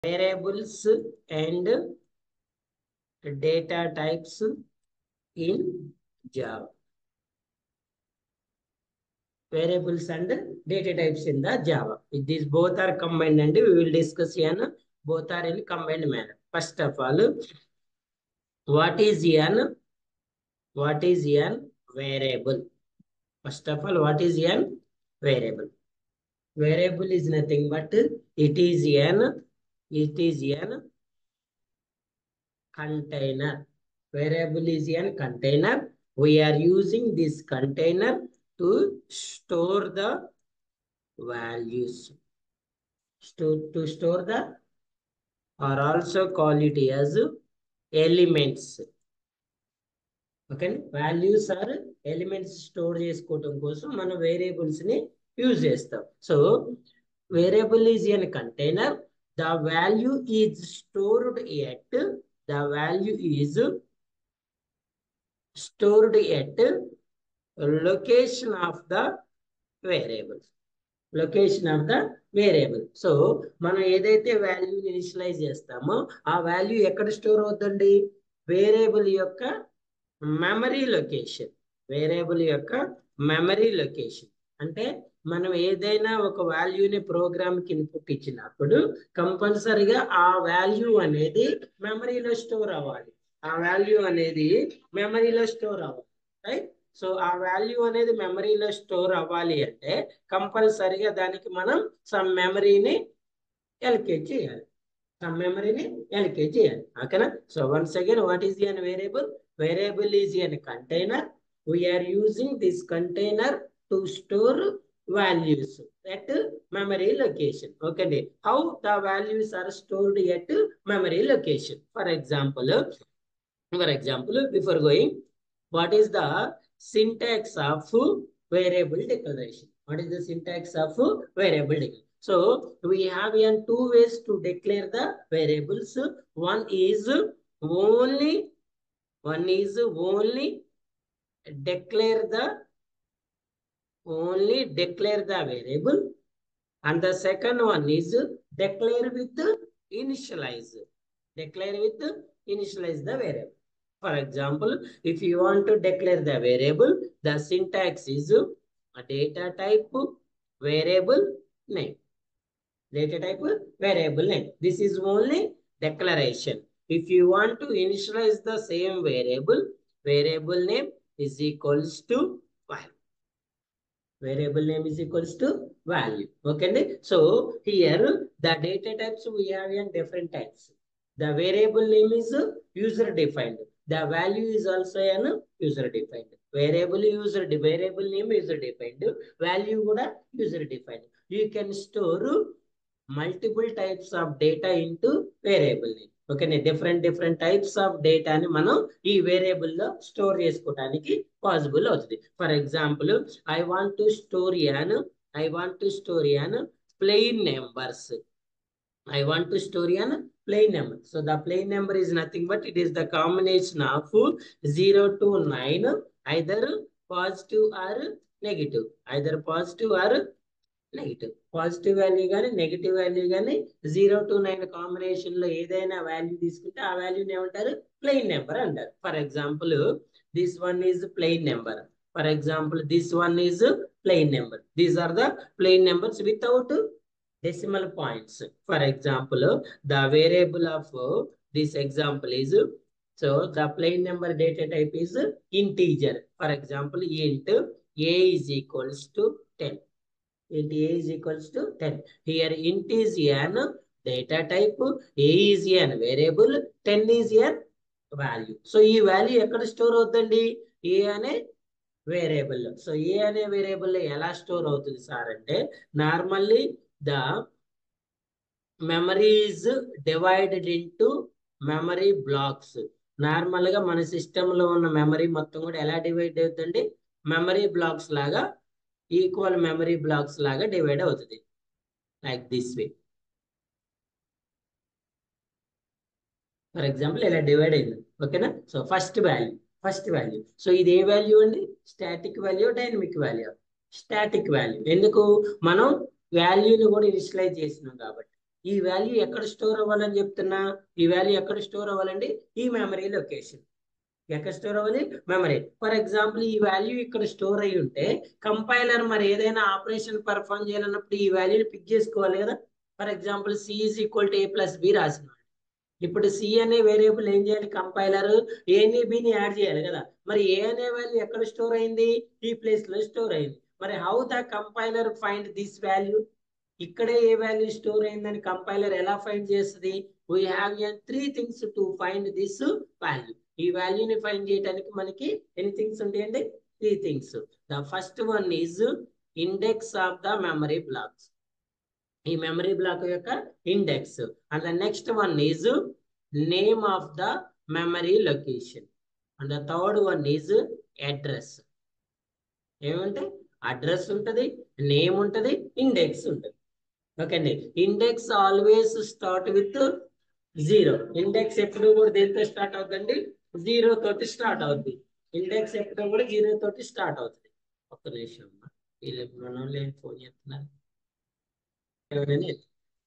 variables and data types in Java. Variables and data types in the Java. If these both are combined and we will discuss here, both are in combined manner. First of all, what is an what is an variable? First of all, what is an variable? Variable is nothing but it is an it is an container. Variable is an container. We are using this container to store the values. To, to store the or also call it as elements. Okay values are elements store చేసుకోవడం కోసం మనం variables ని use చేస్తాం so variable is an container the value is stored at the value is stored at location of the variable location of the variable so మనం ఏదైతే వాల్యూని initialise చేస్తామో ఆ వాల్యూ ఎక్కడ స్టోర్ అవుతుంది వేరియబుల్ యొక్క మెమరీ లొకేషన్ వేరియబుల్ యొక్క memory location అంటే మనం ఏదైనా ఒక వాల్యూని ప్రోగ్రామ్కి ఇన్పుట్ ఇచ్చినప్పుడు కంపల్సరిగా ఆ వాల్యూ అనేది మెమరీలో స్టోర్ అవ్వాలి ఆ వాల్యూ అనేది మెమరీలో స్టోర్ అవ్వాలి రైట్ సో ఆ వాల్యూ అనేది మెమరీలో స్టోర్ అవ్వాలి అంటే కంపల్సరిగా దానికి మనం సమ్ మెమరీని ఎల్కేజ్ చేయాలి సమ్ మెమరీని ఎల్కేజ్ చేయాలి ఓకేనా so once again what is an variable variable is a container. We are using this container to store values at memory location. Okay. How the values are stored at memory location. For example, for example, before going, what is the syntax of variable declaration? What is the syntax of variable declaration? So we have in two ways to declare the variables. One is only one is only declare the only declare the variable and the second one is declare with initialize declare with initialize the variable for example if you want to declare the variable the syntax is a data type variable name data type variable name this is only declaration if you want to initialize the same variable, variable name is equals to value. Variable name is equals to value. Okay. So here the data types we have in different types. The variable name is user defined. The value is also an user defined. Variable user variable name user defined. Value kuda user defined. You can store multiple types of data into variable name. Okay different different types of డేటాని మనం ఈ variable లో store చేసుకోవడానికి possible అవుతుంది for example I want to store an I want to store an plain numbers I want to store an plain number so the plain number is nothing but it is the combination of zero to nine either positive or negative either positive or negative positive value కానీ negative value కానీ zero to nine combination లో ఏదైనా value తీసుకుంటే ఆ వాల్యూని ఏమంటారు plain number అంటారు for example this one is plain number for example this one is plain number these are the plain numbers without decimal points for example the variable of this example is so the plain number data type is integer for example int a is equals to ten int a is equals to 10. Here int is an data type, a is an variable, 10 is an value. So ఈ value ఎక్కడ store అవుతుంది A అనే variable so ఏ అనే variable ఎలా store అవుతుంది sir అంటే normally the memory is divided into memory blocks normal గా మన సిస్టమ్ లో ఉన్న మెమరీ మొత్తం కూడా ఎలా డివైడ్ అవుతుంది మెమరీ బ్లాక్స్ లాగా ఈక్వల్ మెమరీ బ్లాక్స్ లాగా డివైడ్ అవుతుంది like this way for example ఇలా డివైడ్ అయింది ఓకేనా so first value first value so ఇది ఏ వాల్యూ అండి static value dynamic value static value ఎందుకు మనం వాల్యూని కూడా ఇనిషియలైజ్ చేసినాం కాబట్టి ఈ వాల్యూ ఎక్కడ స్టోర్ అవ్వాలని చెప్తున్నా ఈ వాల్యూ ఎక్కడ స్టోర్ అవ్వాలండి ఈ మెమరీ లొకేషన్ ఎక్కడ స్టోర్ అవ్వాలి మెమరీ ఫర్ ఎగ్జాంపుల్ ఈ వాల్యూ ఇక్కడ స్టోర్ అయి ఉంటే కంపైలర్ మరి ఏదైనా ఆపరేషన్ పర్ఫామ్ చేయాలన్నప్పుడు ఈ వాల్యూని పిక్ చేసుకోవాలి కదా for example C is equal to A plus B రాసిన ఇప్పుడు సి అనే వేరియబుల్ ఏం చేయాలి కంపైలర్ ఏని బిని యాడ్ చేయాలి కదా మరి ఏ అనే వాల్యూ ఎక్కడ స్టోర్ అయింది ఈ ప్లేస్ లో స్టోర్ అయింది మరి how the compiler find this value ఇక్కడే ఏ వాల్యూ స్టోర్ అయిందని కంపైలర్ ఎలా ఫైండ్ చేస్తుంది we have three things to find this value ఈ వాల్యూని ఫైండ్ చేయడానికి మనకి ఎన్ని థింగ్స్ ఉంటాయండి three things the first one is index of the memory blocks ఈ మెమరీ బ్లాక్ యొక్క index and the next one is name of the memory location and the third one is address ఏమంటే address ఉంటుంది name ఉంటుంది index ఉంటుంది okay అండి index always start with zero index ఎప్పుడు కూడా దేంతో స్టార్ట్ అవుతుందండి జీరో తోటి స్టార్ట్ అవుతుంది ఇండెక్స్ ఎప్పుడు కూడా జీరో తోటి స్టార్ట్ అవుతుంది ఒక్క నిమిషం వీళ్ళు మన వాళ్ళు ఏం ఫోన్ చేస్తున్నారు ఎవరైనా ఎత్తు.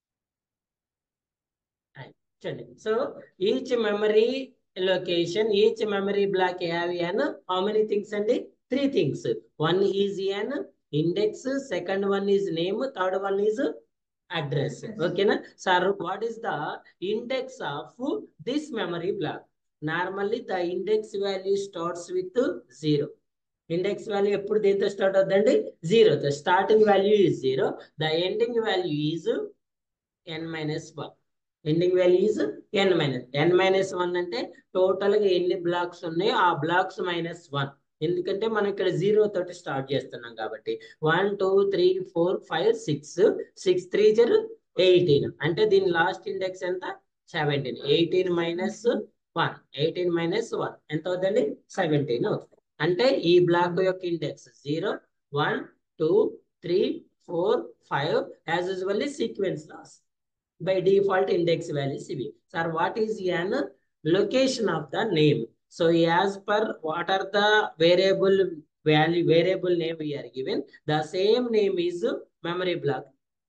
Right. చూడండి so each memory location each memory block have an how many things అండి three things one is an index second one is name third one is address ఓకేనా sir what is the index of this memory block normally the index value starts with zero index value ఎప్పుడు దేంతో start అవుతుందండి zero the starting value is zero the ending value is N minus one ending value is N minus N minus one అంటే total గా ఎన్ని blocks ఉన్నాయో ఆ blocks minus one ఎందుకంటే మనం ఇక్కడ జీరో తోటి స్టార్ట్ చేస్తున్నాం కాబట్టి one two three four five six six three జర్ ఎయిటీన్ అంటే దీని లాస్ట్ ఇండెక్స్ ఎంత seventeen eighteen minus one eighteen minus one ఎంత అవుతుంది సెవెంటీన్ అవుతుంది అంటే ఈ బ్లాక్ యొక్క index zero one two three four five as usually sequence లాస్ by default index values ఇవి sir what is an location of the name so as per what are the variable value variable name we are given the same name is memory block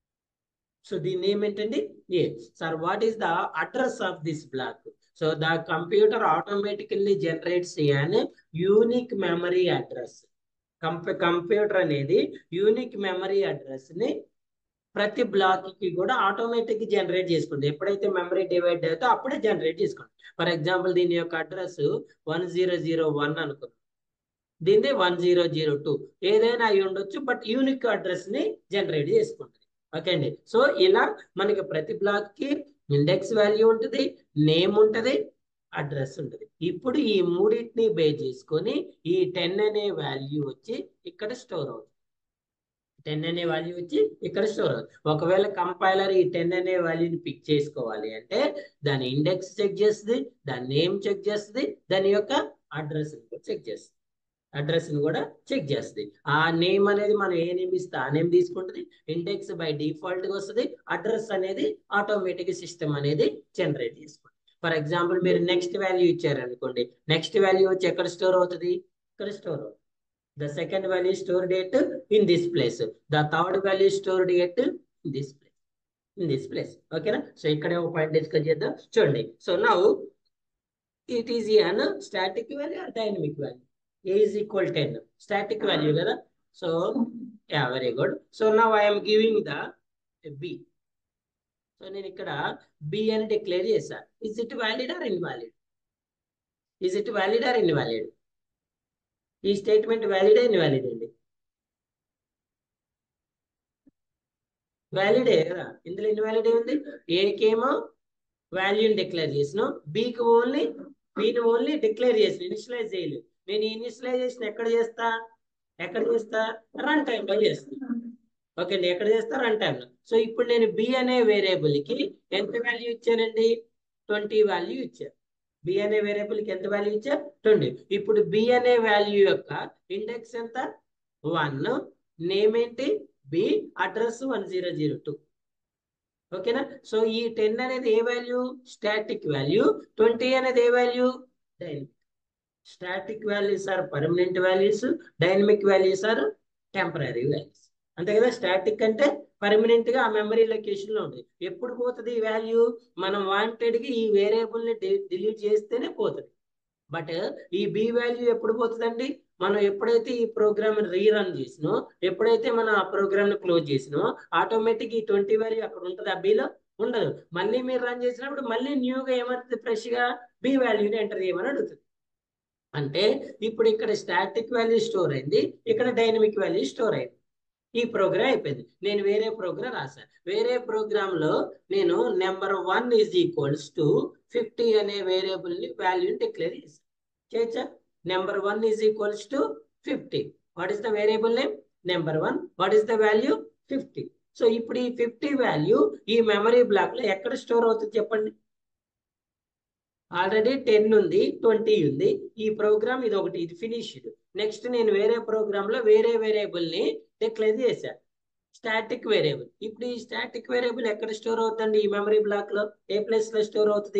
so the name ఏంటండి ఏ sir what is the address of this block so the computer automatically generates an unique memory address కంప computer అనేది unique memory address ని ప్రతి block కి కూడా automatic generate చేసుకుంటుంది ఎప్పుడైతే మెమరీ డివైడ్ అవుతుందో అప్పుడే జనరేట్ చేసుకుంటుంది ఫర్ ఎగ్జాంపుల్ దీని యొక్క address one zero zero one అనుకుందాం దీన్ని వన్ జీరో జీరో టూ ఏదైనా అయి ఉండొచ్చు బట్ యూనిక్ అడ్రస్ ని జనరేట్ చేసుకుంటుంది ఓకే అండి సో ఇలా మనకి ప్రతి బ్లాక్ కి ఇండెక్స్ వాల్యూ ఉంటుంది నేమ్ ఉంటుంది అడ్రస్ ఉంటుంది ఇప్పుడు ఈ మూడింటిని బేస్ చేసుకొని ఈ టెన్ అనే వాల్యూ వచ్చి ఇక్కడ స్టోర్ అవుతుంది టెన్ అనే వాల్యూ వచ్చి ఇక్కడ స్టోర్ అవుతుంది ఒకవేళ కంపైలర్ ఈ టెన్ అనే వాల్యూని పిక్ చేసుకోవాలి అంటే దాని ఇండెక్స్ చెక్ చేస్తుంది దాని నేమ్ చెక్ చేస్తుంది దాని యొక్క అడ్రస్ చెక్ చేస్తుంది అడ్రస్ ని కూడా చెక్ చేస్తుంది ఆ నేమ్ అనేది మనం ఏ నేమ్ ఇస్తే ఆ నేమ్ తీసుకుంటుంది ఇండెక్స్ బై డిఫాల్ట్ గా వస్తుంది అడ్రస్ అనేది ఆటోమేటిక్ సిస్టమ్ అనేది జనరేట్ చేసుకుంటుంది ఫర్ ఎగ్జాంపుల్ మీరు నెక్స్ట్ వాల్యూ ఇచ్చారు అనుకోండి నెక్స్ట్ వాల్యూ వచ్చి ఎక్కడ స్టోర్ అవుతుంది ఇక్కడ స్టోర్ అవుతుంది the second value stored at in this place the third value stored at in this place in this place okay na so ikkade ఒక point discuss చేద్దాం చూడండి so now it is an static value or dynamic value a is equal 10 static value కదా సో yeah very good so now i am giving the b so నేను ఇక్కడ b అని declare చేశా is it valid or invalid is it valid or invalid ఈ statement valid invalid అండి వ్యాలిడే కదా ఇందులో ఇన్వాలిడ్ ఏముంది ఏకేమో వాల్యూని డిక్లేర్ చేసినాం బికి ఓన్లీ బిని ఓన్లీ డిక్లేర్ చేసిన ఇనిషియలైజ్ చేయలేదు నేను ఇనిషియలైజేషన్ ఎక్కడ చేస్తా ఎక్కడ చేస్తా రన్ టైంలో చేస్తా ఓకే అండి ఎక్కడ చేస్తా రన్ టైంలో సో ఇప్పుడు నేను బి అనే వేరియబుల్ కి ఎంత వాల్యూ ఇచ్చానండి ట్వంటీ వాల్యూ ఇచ్చాను బి అనే వేరియబుల్ కి ఎంత వాల్యూ ఇచ్చా ట్వంటీ ఇప్పుడు బి అనే వాల్యూ యొక్క ఇండెక్స్ ఎంత వన్ నేమ్ ఏంటి B address one zero zero two ఓకేనా సో ఈ టెన్ అనేది ఏ వాల్యూ స్టాటిక్ వాల్యూ ట్వంటీ అనేది ఏ value dynamic static values are permanent values dynamic values are temporary values అంతే కదా స్టాటిక్ అంటే పర్మనెంట్ గా ఆ మెమరీ లొకేషన్ లో ఉంటుంది ఎప్పుడు పోతుంది ఈ వాల్యూ మనం వాంటెడ్ గా ఈ వేరియబుల్ ని డిలీట్ చేస్తేనే పోతుంది బట్ ఈ బి వాల్యూ ఎప్పుడు పోతుందండి మనం ఎప్పుడైతే ఈ ప్రోగ్రామ్ రీరన్ చేసినో ఎప్పుడైతే మనం ఆ ప్రోగ్రామ్ ని క్లోజ్ చేసినో ఆటోమేటిక్ ఈ ట్వంటీ వాల్యూ అక్కడ ఉంటుంది ఆ బిలో ఉండదు మళ్ళీ మీరు రన్ చేసినప్పుడు మళ్ళీ న్యూగా ఏమవుతుంది ఫ్రెష్ గా బి వాల్యూని ఎంటర్ చేయమని అడుగుతుంది అంటే ఇప్పుడు ఇక్కడ స్టాటిక్ వాల్యూ స్టోర్ అయింది ఇక్కడ డైనమిక్ వాల్యూ స్టోర్ అయింది ఈ ప్రోగ్రామ్ అయిపోయింది నేను వేరే ప్రోగ్రామ్ రాశాను వేరే ప్రోగ్రామ్ లో నేను number one is equals to fifty అనే వేరియబుల్ ని వాల్యూని డిక్లేర్ చేశాను చేయొచ్చా number one is equals to fifty what is the variable name number one what is the value fifty so ఇప్పుడు ఈ ఫిఫ్టీ వాల్యూ ఈ మెమరీ బ్లాక్ లో ఎక్కడ స్టోర్ అవుతుంది చెప్పండి ఆల్రెడీ టెన్ ఉంది ట్వంటీ ఉంది ఈ ప్రోగ్రామ్ ఇది ఒకటి ఇది ఫినిష్డ్ నెక్స్ట్ నేను వేరే ప్రోగ్రామ్ లో వేరే వేరియబుల్ ని డిక్లేర్ చేశాను స్టాటిక్ వేరియబుల్ ఇప్పుడు ఈ స్టాటిక్ వేరియబుల్ ఎక్కడ స్టోర్ అవుతుంది ఈ మెమరీ బ్లాక్ లో ఏ ప్లేస్ లో స్టోర్ అవుతుంది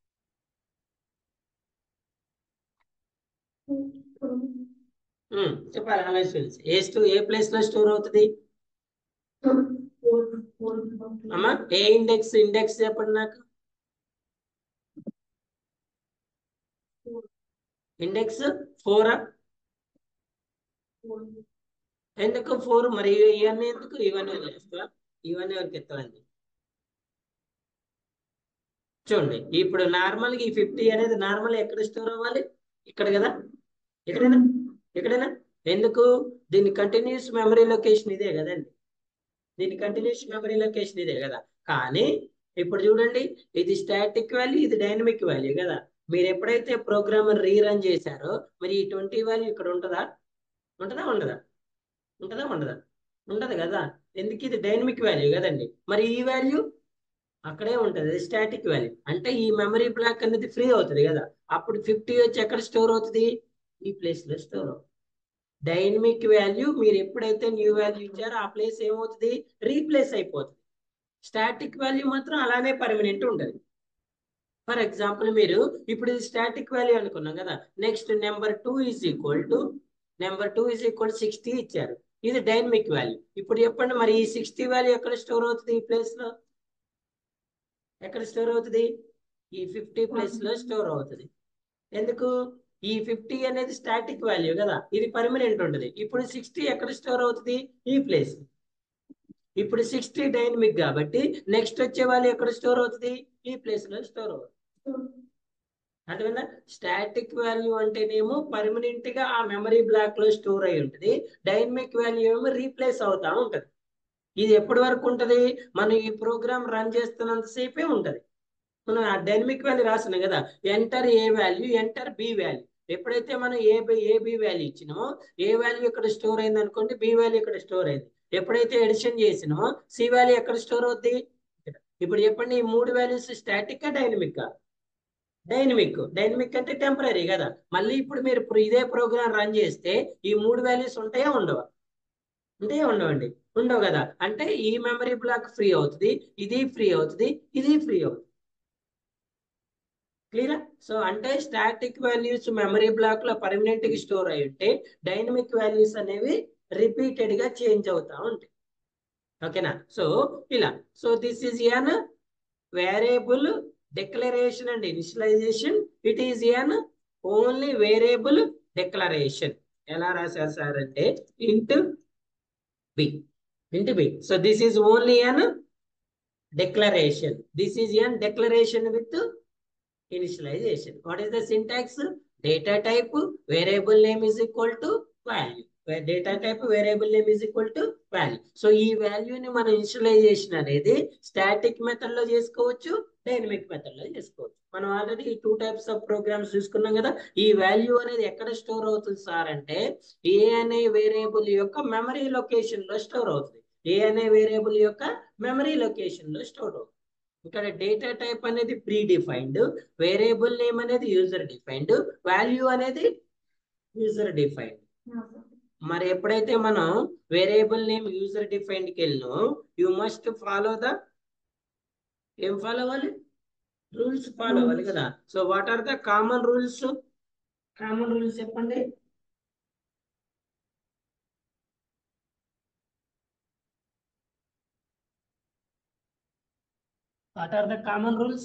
ఉమ్, చెప్పాలి అనలైజ్ ఏ స్టో ఏ ప్లేస్ లో స్టోర్ అవుతుంది అమ్మా ఏ ఇండెక్స్ ఇండెక్స్ చెప్పండి నాకు ఇండెక్స్ ఫోరా ఎందుకు ఫోర్ మరి ఇవన్నీ ఎందుకు ఇవన్నీ వదిలేస్తా ఇవన్నీ ఎవరికి ఎత్తాలండి చూడండి ఇప్పుడు నార్మల్ గా ఈ ఫిఫ్టీ అనేది నార్మల్ ఎక్కడ స్టోర్ అవ్వాలి ఇక్కడ కదా ఎక్కడైనా ఎక్కడైనా ఎందుకు దీని కంటిన్యూస్ మెమరీ లొకేషన్ ఇదే కదండి దీని కంటిన్యూస్ మెమరీ లొకేషన్ ఇదే కదా కానీ ఇప్పుడు చూడండి ఇది స్టాటిక్ వాల్యూ ఇది డైనమిక్ వాల్యూ కదా మీరు ఎప్పుడైతే ప్రోగ్రామ్ రీరన్ చేశారో మరి ఈ ట్వంటీ వాల్యూ ఇక్కడ ఉంటుందా ఉంటుందా ఉండదా ఉంటుందా ఉండదా ఉండదు కదా ఎందుకు ఇది డైనమిక్ వాల్యూ కదండి మరి ఈ వాల్యూ అక్కడే ఉంటుంది స్టాటిక్ వాల్యూ అంటే ఈ మెమరీ బ్లాక్ అనేది ఫ్రీ అవుతుంది కదా అప్పుడు ఫిఫ్టీ వచ్చి ఎక్కడ స్టోర్ అవుతుంది ఈ ప్లేస్ లో స్టోర్ అవుతుంది డైనమిక్ వాల్యూ మీరు ఎప్పుడైతే న్యూ వాల్యూ ఇచ్చారో ఆ ప్లేస్ ఏమవుతుంది రీప్లేస్ అయిపోతుంది స్టాటిక్ వాల్యూ మాత్రం అలానే పర్మనెంట్ ఉంటుంది ఫర్ ఎగ్జాంపుల్ మీరు ఇప్పుడు ఇది స్టాటిక్ వాల్యూ అనుకున్నాం కదా next number two is equal to number two is equal sixty ఇచ్చారు ఇది డైనమిక్ వాల్యూ ఇప్పుడు చెప్పండి మరి ఈ సిక్స్టీ వాల్యూ ఎక్కడ స్టోర్ అవుతుంది ఈ ప్లేస్ లో ఎక్కడ స్టోర్ అవుతుంది ఈ ఫిఫ్టీ ప్లేస్ లో స్టోర్ అవుతుంది ఎందుకు ఈ ఫిఫ్టీ అనేది స్టాటిక్ వాల్యూ కదా ఇది పర్మనెంట్ ఉంటుంది ఇప్పుడు సిక్స్టీ ఎక్కడ స్టోర్ అవుతుంది ఈ ప్లేస్ ఇప్పుడు సిక్స్టీ డైనమిక్ కాబట్టి నెక్స్ట్ వచ్చే వాల్యూ ఎక్కడ స్టోర్ అవుతుంది ఈ ప్లేస్ లో స్టోర్ అవుతుంది అర్థమైందా స్టాటిక్ వాల్యూ అంటేనేమో పర్మనెంట్ గా ఆ మెమరీ బ్లాక్ లో స్టోర్ అయి ఉంటుంది డైనమిక్ వాల్యూ ఏమో రీప్లేస్ అవుతా ఉంటది ఇది ఎప్పటి వరకు ఉంటది మనం ఈ ప్రోగ్రామ్ రన్ చేస్తున్నంత సేపే ఉంటది మనం ఆ డైనమిక్ వాల్యూ రాసినాం కదా enter A value enter B value ఎప్పుడైతే మనం A B A B value ఇచ్చినామో ఏ వాల్యూ ఇక్కడ స్టోర్ అయింది అనుకోండి బి వాల్యూ ఇక్కడ స్టోర్ అయింది ఎప్పుడైతే ఎడిషన్ చేసినామో సి వాల్యూ ఎక్కడ స్టోర్ అవుద్ది ఇప్పుడు చెప్పండి ఈ మూడు values static dynamic dynamic dynamic అంటే టెంపరీ కదా మళ్ళీ ఇప్పుడు మీరు ఇప్పుడు ఇదే ప్రోగ్రామ్ రన్ చేస్తే ఈ మూడు వాల్యూస్ ఉంటాయా ఉండవా ఉంటాయా ఉండవండి ఉండవు కదా అంటే ఈ మెమరీ బ్లాక్ ఫ్రీ అవుతుంది ఇది ఫ్రీ అవుతుంది ఇది ఫ్రీ అవుతుంది క్లియరా సో అంటే స్టాటిక్ వాల్యూస్ మెమరీ బ్లాక్ లో పర్మనెంట్ గా స్టోర్ అయి ఉంటే డైనమిక్ వాల్యూస్ అనేవి రిపీటెడ్ గా చేంజ్ అవుతా ఉంటాయి ఓకేనా సో ఇలా so this is an variable declaration and initialization it is an only variable declaration ఎలా రాశారు సార్ అంటే int B int B so this is only an declaration this is a declaration with initialization what is the syntax data type variable name is equal to value where data type variable name is equal to value so ఈ వాల్యూని మనం initialisation అనేది static method లో చేసుకోవచ్చు dynamic method లో చేసుకోవచ్చు మనం already ఈ టూ టైప్స్ ఆఫ్ ప్రోగ్రామ్స్ చూసుకున్నాం కదా ఈ వాల్యూ అనేది ఎక్కడ స్టోర్ అవుతుంది సార్ అంటే ఏ అనే వేరియబుల్ యొక్క మెమరీ లొకేషన్ లో స్టోర్ అవుతుంది ఏ అనే వేరియబుల్ యొక్క మెమరీ లొకేషన్ లో స్టోర్ అవుతుంది ఇక్కడ డేటా టైప్ అనేది ప్రీ డిఫైన్డ్ వేరియబుల్ నేమ్ అనేది యూజర్ డిఫైన్డ్ వాల్యూ అనేది యూజర్ డిఫైన్డ్ మరి ఎప్పుడైతే మనం వేరియబుల్ నేమ్ యూజర్ డిఫైన్డ్ కి వెళ్ళినో యు మస్ట్ ఫాలో ద ఏం ఫాలో అవ్వాలి రూల్స్ ఫాలో అవ్వాలి కదా so what are the common rules common rules చెప్పండి what are the common rules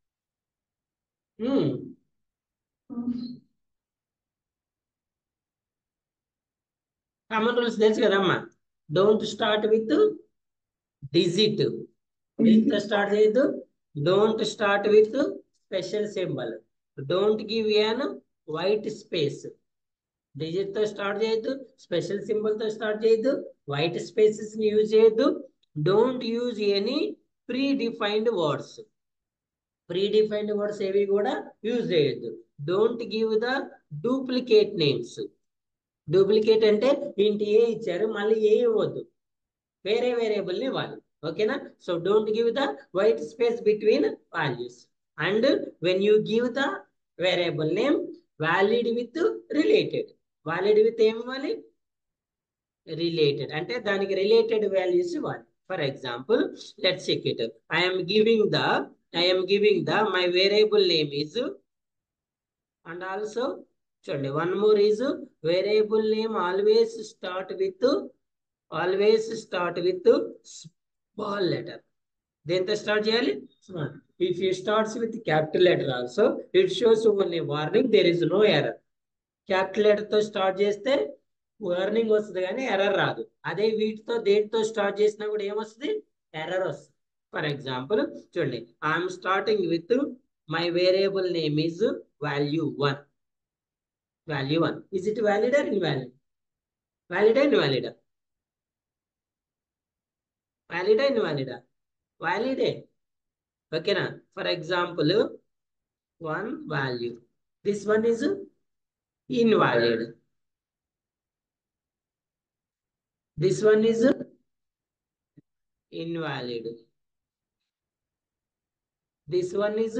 common rules తెలుసు కదమ్మా don't start with digit digit start చేయొద్దు don't start with special symbol don't give an white space digit తో start చేయొద్దు special symbol తో start చేయొద్దు white spaces ని use చేయొద్దు don't use any predefined words predefined words ఏవి కూడా use చేయొద్దు don't give the duplicate names duplicate అంటే ఇంటి ఏ ఇచ్చారు మళ్ళీ ఏ ఇవ్వద్దు వేరే వేరియబుల్ ని ఇవ్వాలి ఓకేనా so don't give the white space between values and when you give the variable name valid with related valid with ఏం ఇవ్వాలి రిలేటెడ్ అంటే దానికి రిలేటెడ్ వాల్యూస్ ఇవ్వాలి for example let's check it I'm giving the I'm giving the my variable name is and also చూడండి one more is variable name always start with always start with small letter దేంతో start చేయాలి if you starts with capital letter also it shows only warning there is no error capital letter తో start చేస్తే warning వస్తుంది కానీ error రాదు అదే వీటితో దేంతో స్టార్ట్ చేసినా కూడా ఏమొస్తుంది ఎర్రర్ వస్తుంది ఫర్ ఎగ్జాంపుల్ చూడండి I'm starting with my variable name is value one value one is it valid or invalid వ్యాలిడా ఇన్వాలిడా వ్యాలిడా ఇన్వాలిడా వ్యాలిడే ఓకేనా for example one value this one is invalid this one is invalid this one is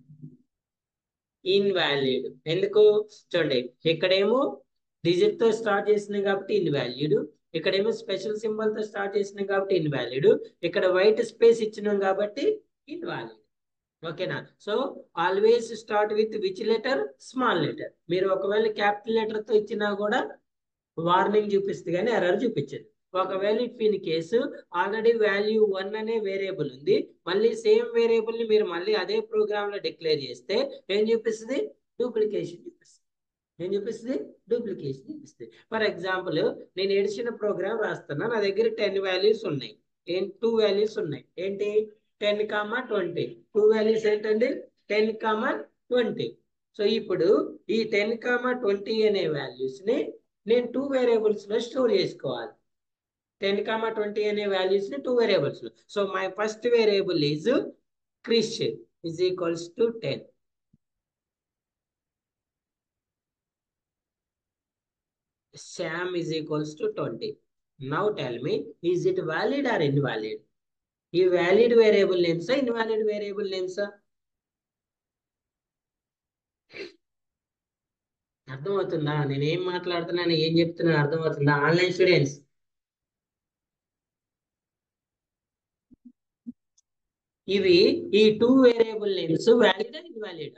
invalid ఎందుకు చూడండి ఇక్కడేమో digit తో స్టార్ట్ చేసినాయి కాబట్టి ఇన్వాలిడ్ ఇక్కడేమో స్పెషల్ సింబల్ తో స్టార్ట్ చేసినాం కాబట్టి ఇన్వాలిడ్ ఇక్కడ వైట్ స్పేస్ ఇచ్చినాం కాబట్టి ఇన్వాలిడ్ ఓకేనా so always start with which letter small letter మీరు ఒకవేళ క్యాపిటల్ లెటర్ తో ఇచ్చినా కూడా వార్నింగ్ చూపిస్తుంది కానీ ఎర్రర్ చూపించదు ఒకవేళ if in case already value one అనే వేరియబుల్ ఉంది మళ్ళీ సేమ్ వేరియబుల్ ని మీరు మళ్ళీ అదే ప్రోగ్రామ్ లో డిక్లేర్ చేస్తే ఏం చూపిస్తుంది డూప్లికేషన్ చూపిస్తుంది ఏం చూపిస్తుంది డూప్లికేషన్ చూపిస్తుంది ఫర్ ఎగ్జాంపుల్ నేను ఎడిచిన ప్రోగ్రామ్ రాస్తున్నా నా దగ్గర టెన్ వాల్యూస్ ఉన్నాయి ఏం టూ వాల్యూస్ ఉన్నాయి ఏంటి ten comma twenty two values ఏంటండి టెన్ కామా ట్వంటీ సో ఇప్పుడు ఈ టెన్ కామా ట్వంటీ అనే వాల్యూస్ ని నేను టూ వేరియబుల్స్ లో స్టోర్ చేసుకోవాలి టెన్ కామా ట్వంటీ అనే వాల్యూస్ ని టూ వేరియబుల్స్ లో so my first variable is Krish is equals to ten Sam is equals to 20. Now tell me, is it valid or invalid? ఈ valid variable names ఆ invalid variable names ఆ అర్థమవుతుందా నేను ఏం మాట్లాడుతున్నాను ఏం చెప్తున్నాను అర్థమవుతుందా ఆన్లైన్ స్టూడెంట్స్ ఇవి ఈ టూ వేరియబుల్ నేమ్స్ వ్యాలిడా ఇన్వాలిడా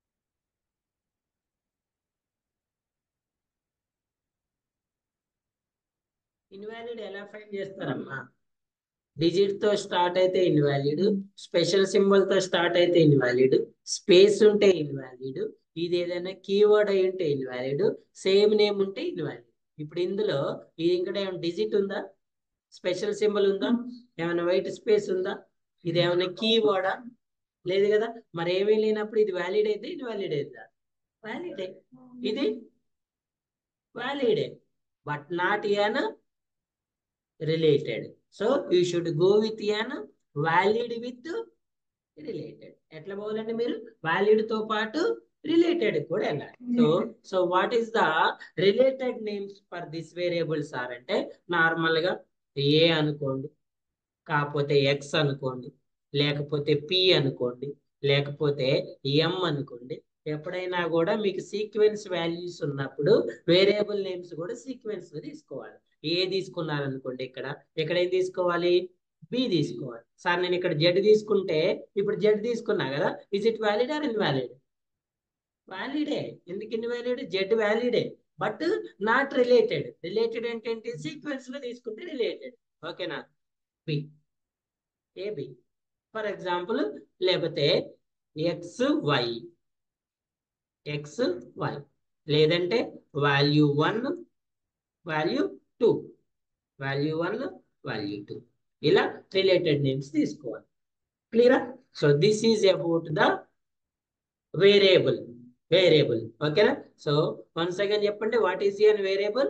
ఇన్వాలిడ్ ఎలా ఫైండ్ చేస్తారమ్మా డిజిట్ తో స్టార్ట్ అయితే ఇన్వాలిడ్ స్పెషల్ సింబల్ తో స్టార్ట్ అయితే ఇన్వాలిడ్ స్పేస్ ఉంటే ఇన్వాలిడ్ ఇది ఏదైనా కీవర్డ్ అయి ఉంటే ఇన్వాలిడ్ సేమ్ నేమ్ ఉంటే ఇన్వాలిడ్ ఇప్పుడు ఇందులో ఇది ఇంకా ఏమైనా డిజిట్ ఉందా స్పెషల్ సింబల్ ఉందా ఏమైనా వైట్ స్పేస్ ఉందా ఇది ఏమైనా కీవర్డా లేదు కదా మరి ఏమీ లేనప్పుడు ఇది వ్యాలిడ్ అయితే ఇన్వాలిడ్ అవుతుందా వ్యాలిడే ఇది వ్యాలిడే but not an related so you should go with an valid with related ఎట్లా పోవాలంటే మీరు వ్యాలిడ్ తో పాటు రిలేటెడ్ కూడా వెళ్ళాలి so so what is the related names for this variables are అంటే నార్మల్ గా ఏ అనుకోండి కాకపోతే ఎక్స్ అనుకోండి లేకపోతే పి అనుకోండి లేకపోతే ఎం అనుకోండి ఎప్పుడైనా కూడా మీకు సీక్వెన్స్ వాల్యూస్ ఉన్నప్పుడు వేరియబుల్ నేమ్స్ కూడా సీక్వెన్స్ లో తీసుకోవాలి ఏ తీసుకున్నారనుకోండి ఇక్కడ ఇక్కడ ఏం తీసుకోవాలి బి తీసుకోవాలి సార్ నేను ఇక్కడ జెడ్ తీసుకుంటే ఇప్పుడు జెడ్ తీసుకున్నా కదా is it valid or invalid వ్యాలిడే ఎందుకు ఇన్వాలిడ్ జెడ్ వ్యాలిడే బట్ నాట్ రిలేటెడ్ రిలేటెడ్ అంటే ఏంటి సీక్వెన్స్ లో తీసుకుంటే రిలేటెడ్ ఓకేనా B A B for example లేకపోతే ఎక్స్ వై ఎక్స్ వై లేదంటే value one value two value one value two ఇలా రిలేటెడ్ నేమ్స్ తీసుకోవాలి క్లియరా so this is about the variable variable ఓకేనా సో వన్ సెకండ్ చెప్పండి what is an variable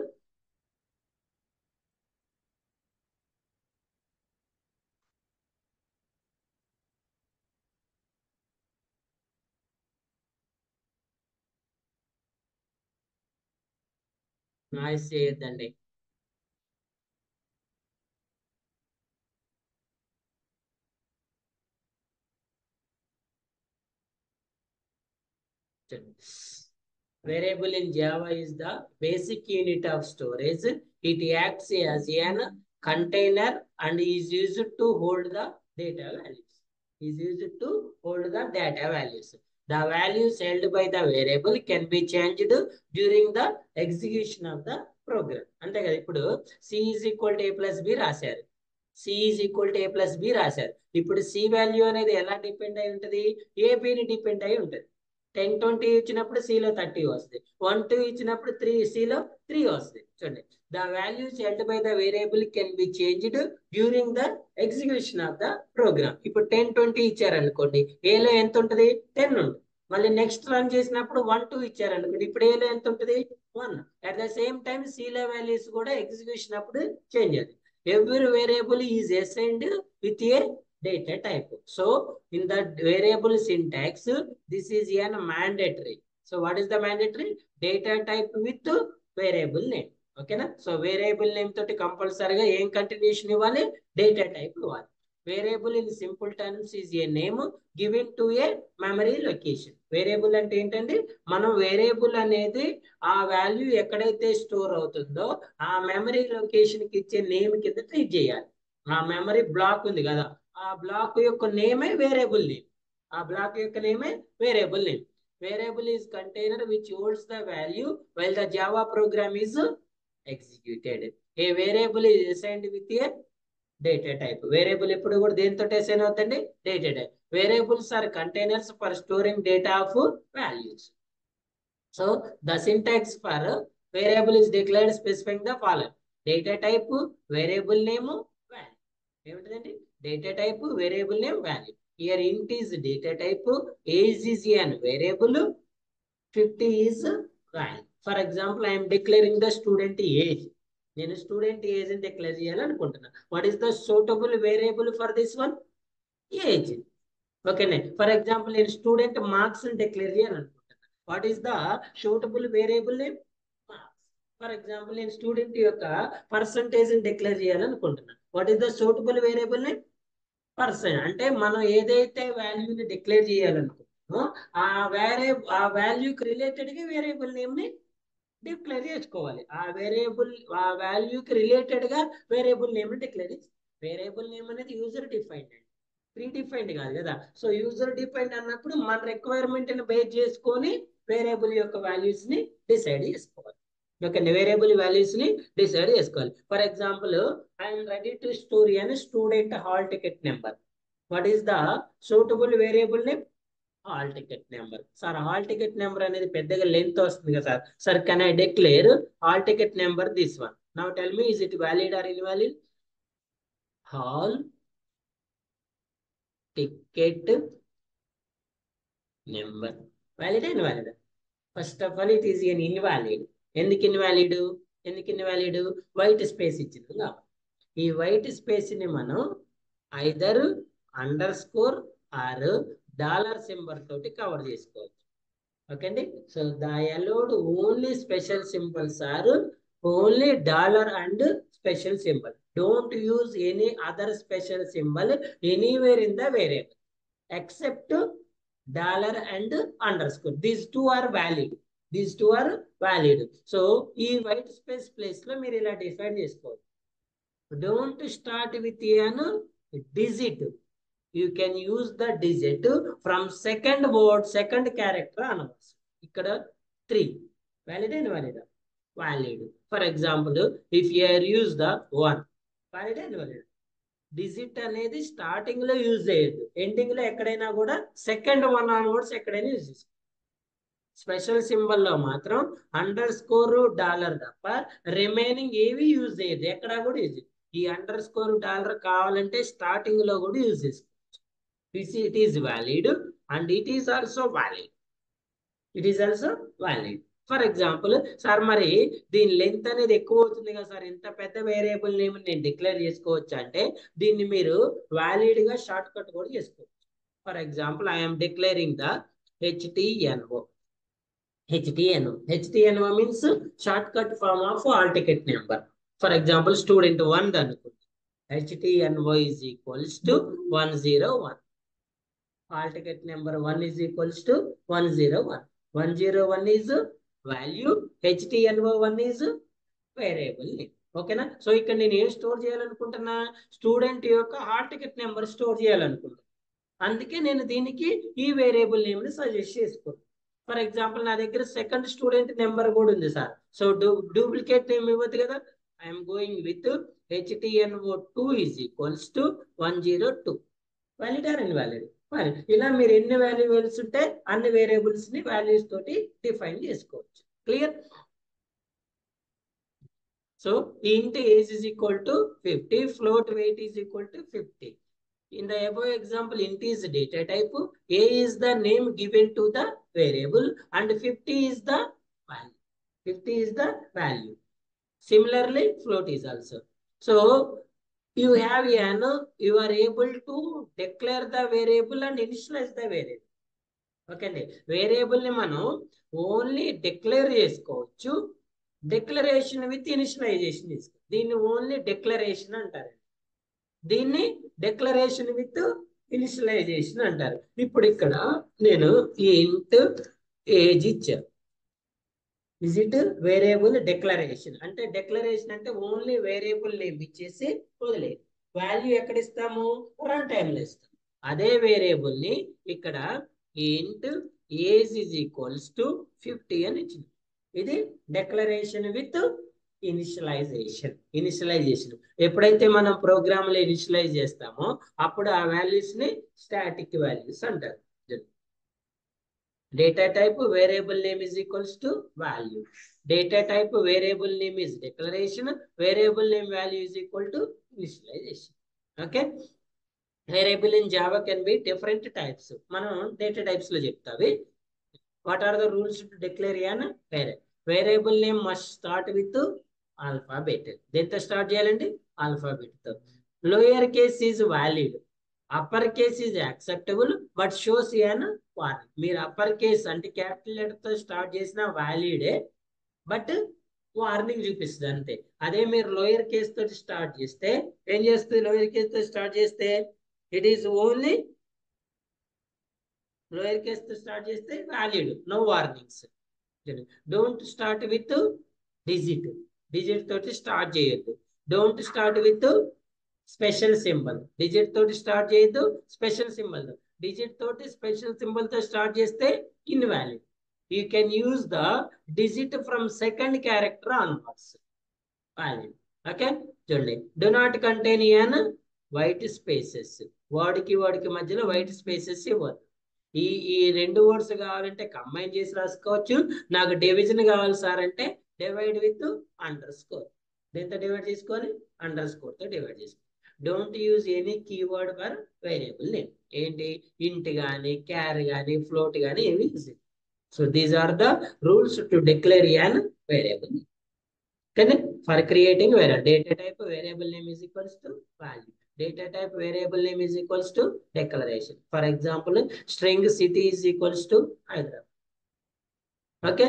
noise చేయొద్దండి Variable in Java is the basic unit of storage. It acts as an container and is used to hold the data values. Is used to hold the data values. The values held by the variable can be changed during the execution of the program. అంతే కదా ఇప్పుడు C is equal to A plus B రాశారు C is equal to A plus B రాశారు ఇప్పుడు C value అనేది ఎలా depend అయి ఉంటుంది ఏబిని డిపెండ్ అయి ఉంటుంది టెన్ ట్వంటీ ఇచ్చినప్పుడు సిలో థర్టీ వస్తుంది వన్ టూ ఇచ్చినప్పుడు త్రీ సిలో త్రీ వస్తుంది చూడండి the values held by the variable can be changed during the execution of the program ఇప్పుడు టెన్ ట్వంటీ ఇచ్చారనుకోండి ఏలో ఎంత ఉంటుంది టెన్ ఉంటుంది మళ్ళీ నెక్స్ట్ రన్ చేసినప్పుడు వన్ టూ ఇచ్చారనుకోండి ఇప్పుడు ఏలో ఎంత ఉంటుంది one at the same time సిలో వాల్యూస్ కూడా ఎగ్జిక్యూషన్ అప్పుడు చేంజ్ అవుతుంది every variable is assigned with a data type. So in the variable syntax, this is an mandatory. So what is the mandatory? Data type with variable name. ఓకేనా so variable name తోటి కంపల్సరీగా ఏం continuation ఇవ్వాలి data type ఇవ్వాలి variable in simple terms is a name given to a memory location variable అంటే ఏంటంటే మనం variable అనేది ఆ వాల్యూ ఎక్కడైతే స్టోర్ అవుతుందో ఆ మెమరీ లొకేషన్ కి ఇచ్చే నేమ్ కింద ట్రీట్ చేయాలి ఆ మెమరీ బ్లాక్ ఉంది కదా ఆ బ్లాక్ యొక్క నేమే వేరియబుల్ నేమ్ ఆ బ్లాక్ యొక్క నేమే variable name variable is container which holds the value while the Java program is executed a variable is assigned with a data type variable ఎప్పుడు కూడా దేనితో అసైన్ అవుతుంది data type variables are containers for storing data of values so the syntax for variable is declared specific the following data type variable name value ఏమిటండి data type variable name value here int is data type age is an variable fifty is value for example I'm declaring the student age నేను student age ని declare చేయాలనుకుంటున్నాను what is the suitable variable for this one age ఓకేనే for example నేను student marks ని declare చేయాలనుకుంటున్నాను what is the suitable variable name marks for example నేను student యొక్క percentage ని డిక్లేర్ చేయాలనుకుంటున్నాను what is the suitable variable name person అంటే మనం ఏదైతే వాల్యూని డిక్లేర్ చేయాలనుకుంటున్నామో ఆ వేరే ఆ వాల్యూకి రిలేటెడ్ గా వేరియబుల్ నేమ్ ని డిక్లేర్ చేసుకోవాలి ఆ వేరియబుల్ ఆ వాల్యూకి రిలేటెడ్ గా వేరియబుల్ నేమ్ ని డిక్లేర్ చేసి వేరియబుల్ నేమ్ అనేది యూజర్ డిఫైన్డ్ అండి ప్రీ డిఫైన్డ్ కాదు కదా సో యూజర్ డిఫైన్డ్ అన్నప్పుడు మన రిక్వైర్మెంట్ ని బేస్ చేసుకొని వేరియబుల్ యొక్క వాల్యూస్ ని డిసైడ్ చేసుకోవాలి ఓకే వేరియబుల్ వాల్యూస్ ని డిసైడ్ చేసుకోవాలి for example I'm ready to store అని student hall ticket number what is the suitable variable name hall ticket number sir hall ticket number అనేది పెద్దగా length వస్తుంది కదా sir sir can I declare hall ticket number this one now tell me is it valid or invalid hall ticket number valid invalid first of all it is an invalid ఎందుకు invalid ఎందుకు invalid white space ఇచ్చింది కాబట్టి ఈ white space ని మనం either underscore or dollar symbol తోటి cover చేసుకోవచ్చు okay అండి so the allowed only special symbols are only dollar and special symbol don't use any other special symbol anywhere in the variable except dollar and underscore these two are valid these two are valid so ఈ white space place లో మీరు ఇలా define చేసుకోవచ్చు don't start with an digit you can use the digit from second word second character అనవచ్చు ఇక్కడ three valid and valid valid for example if you're use the one valid and valid digit అనేది starting లో use చేయొద్దు ending లో ఎక్కడైనా కూడా second one onwards ఎక్కడైనా use చేసుకో స్పెషల్ సింబల్ లో మాత్రం అండర్ స్కోర్ డాలర్ తప్ప రిమైనింగ్ ఏవి యూజ్ చేయదు ఎక్కడ కూడా యూజ్ ఈ అండర్ స్కోర్ డాలర్ కావాలంటే స్టార్టింగ్ లో కూడా యూజ్ చేసుకోవచ్చు it is valid and it is also valid it is also valid for example sir మరి దీని లెంత్ అనేది ఎక్కువ అవుతుంది కదా సార్ ఇంత పెద్ద వేరియబుల్ నేమ్ నేను డిక్లేర్ చేసుకోవచ్చు అంటే దీన్ని మీరు వ్యాలిడ్ గా షార్ట్ కట్ కూడా చేసుకోవచ్చు for example I'm declaring the HTNO HTNO HTNO means shortcut form of hall ticket number for example student one అనుకుంది HTNO is equals to one zero one hall ticket number one is equals to one zero one one zero one is value HTNO one is variable name ఓకేనా so ఇక్కడ నేను ఏం store చేయాలనుకుంటున్నా student యొక్క hall ticket number store చేయాలనుకుంటున్నా అందుకే నేను దీనికి ఈ వేరియబుల్ నేమ్ ని సజెస్ట్ చేసుకున్నాను ఫర్ ఎగ్జాంపుల్ నా దగ్గర సెకండ్ స్టూడెంట్ నెంబర్ కూడా ఉంది సార్ సో డూ డూప్లికేట్ నేమ్ ఇవ్వద్దు కదా I'm going with HTNO two is equals to one zero two valid or invalid మరి ఇలా మీరు ఎన్ని వాల్యూబుల్స్ ఉంటే అన్ని వేరియబుల్స్ ని వాల్యూస్ తోటి డిఫైన్ చేసుకోవచ్చు clear so int age is equal to fifty float weight is equal to fifty in the above example int is data type a is the name given to the variable and 50 is the value 50 is the value similarly float is also so you have an you are able to declare the variable and initialize the variable okay అండి variable ని మనం only declare చేసుకోవచ్చు declaration with initialization చేసుకో దీన్ని only declaration అంటారు దీన్ని declaration with initialisation అంటారు ఇప్పుడు ఇక్కడ నేను ఈ ఇంట్ ఏజ్ ఇచ్చాను ఇజ్ ఇట్ వేరియబుల్ డిక్లరేషన్ అంటే డిక్లరేషన్ అంటే ఓన్లీ వేరియబుల్ నేమ్ ఇచ్చేసి వదిలేదు వాల్యూ ఎక్కడ ఇస్తాము రన్ టైంలో ఇస్తాం అదే వేరియబుల్ ని ఇక్కడ int age is equals to fifty అని ఇచ్చింది ఇది డిక్లరేషన్ విత్ ఇనిషియలైజేషన్ ఇనిషియలైజేషన్ ఎప్పుడైతే మనం ప్రోగ్రామ్ లో ఇనిషియలైజ్ చేస్తామో అప్పుడు ఆ వాల్యూస్ ని స్టాటిక్ వాల్యూస్ అంటారు data type variable name is equals to value data type variable name is declaration variable name value is equal to initialization okay variable in Java can be different types మనం data types లో చెప్తావి what are the rules to declare an వేరే variable name must start with alphabet దేంతో start చేయాలండి alphabet తో lower case is valid upper case is acceptable but shows an warning మీరు upper case అంటే capital letter తో start చేసిన వ్యాలిడే but warning చూపిస్తుంది అంతే అదే మీరు లోయర్ కేస్ తోటి స్టార్ట్ చేస్తే ఏం చేస్తుంది లోయర్ కేస్ తో స్టార్ట్ చేస్తే it is only lower case తో స్టార్ట్ చేస్తే valid no warnings don't start with digit digit తోటి స్టార్ట్ చేయొద్దు don't start with special symbol digit తోటి స్టార్ట్ చేయొద్దు స్పెషల్ సింబల్ డిజిట్ తోటి స్పెషల్ సింబల్ తో స్టార్ట్ చేస్తే invalid you can use the digit from second character onwards valid okay చూడండి do not contain an white spaces వాడికి వాడికి మధ్యలో white spaces ఇవ్వదు ఈ ఈ రెండు వర్డ్స్ కావాలంటే కంబైన్ చేసి రాసుకోవచ్చు నాకు డివిజన్ కావాలి సార్ అంటే డివైడ్ విత్ అండర్ స్కోర్ దీంతో డివైడ్ చేసుకొని అండర్ స్కోర్ తో డివైడ్ చేసుకో don't use any keyword for variable name ఏంటి ఇంట్ కానీ క్యార్ కానీ ఫ్లోట్ కానీ ఏమి use so these are the rules to declare an variable కానీ ఫర్ క్రియేటింగ్ వేరే data type variable name is equals to value data type variable name is equals to declaration. For example, string city is equals to Hyderabad. Okay.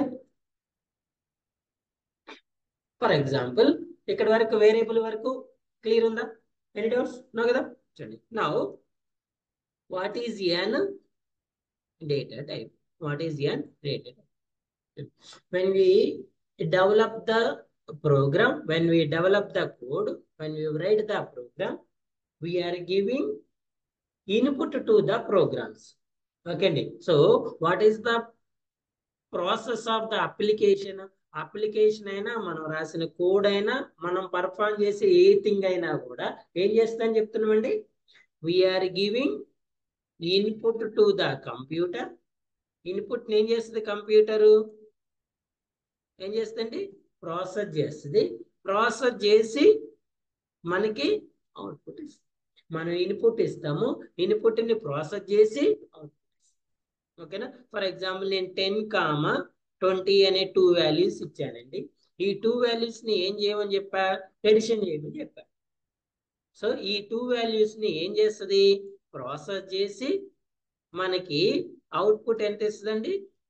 For example, ఇక్కడ వరకు variable వరకు clear ఉందా any doubts no కదా చూడండి now what is an data type what is an data type when we develop the program when we develop the code when we write the program we are giving input to the programs okay so what is the process of the application application అయినా మనం రాసిన code అయినా మనం perform చేసే a thing అయినా కూడా ఏం చేస్తామని చెప్తున్నామండి we are giving input to the computer input ఏం చేస్తుంది కంప్యూటరు ఏం చేస్తుంది ప్రాసెస్ చేస్తుంది ప్రాసెస్ చేసి మనకి అవుట్పుట్ ఇస్తుంది మనం ఇన్పుట్ ఇస్తాము ఇన్పుట్ ని ప్రాసెస్ చేసి అవుట్పుట్ ఓకేనా ఫర్ ఎగ్జాంపుల్ నేను టెన్ కామా ట్వంటీ అనే టూ వాల్యూస్ ఇచ్చానండి ఈ టూ వాల్యూస్ ని ఏం చేయమని చెప్పా ఎడిషన్ చేయమని చెప్పా సో ఈ టూ వాల్యూస్ ని ఏం చేస్తుంది ప్రాసెస్ చేసి మనకి అవుట్పుట్ ఎంత ఇస్తుందండి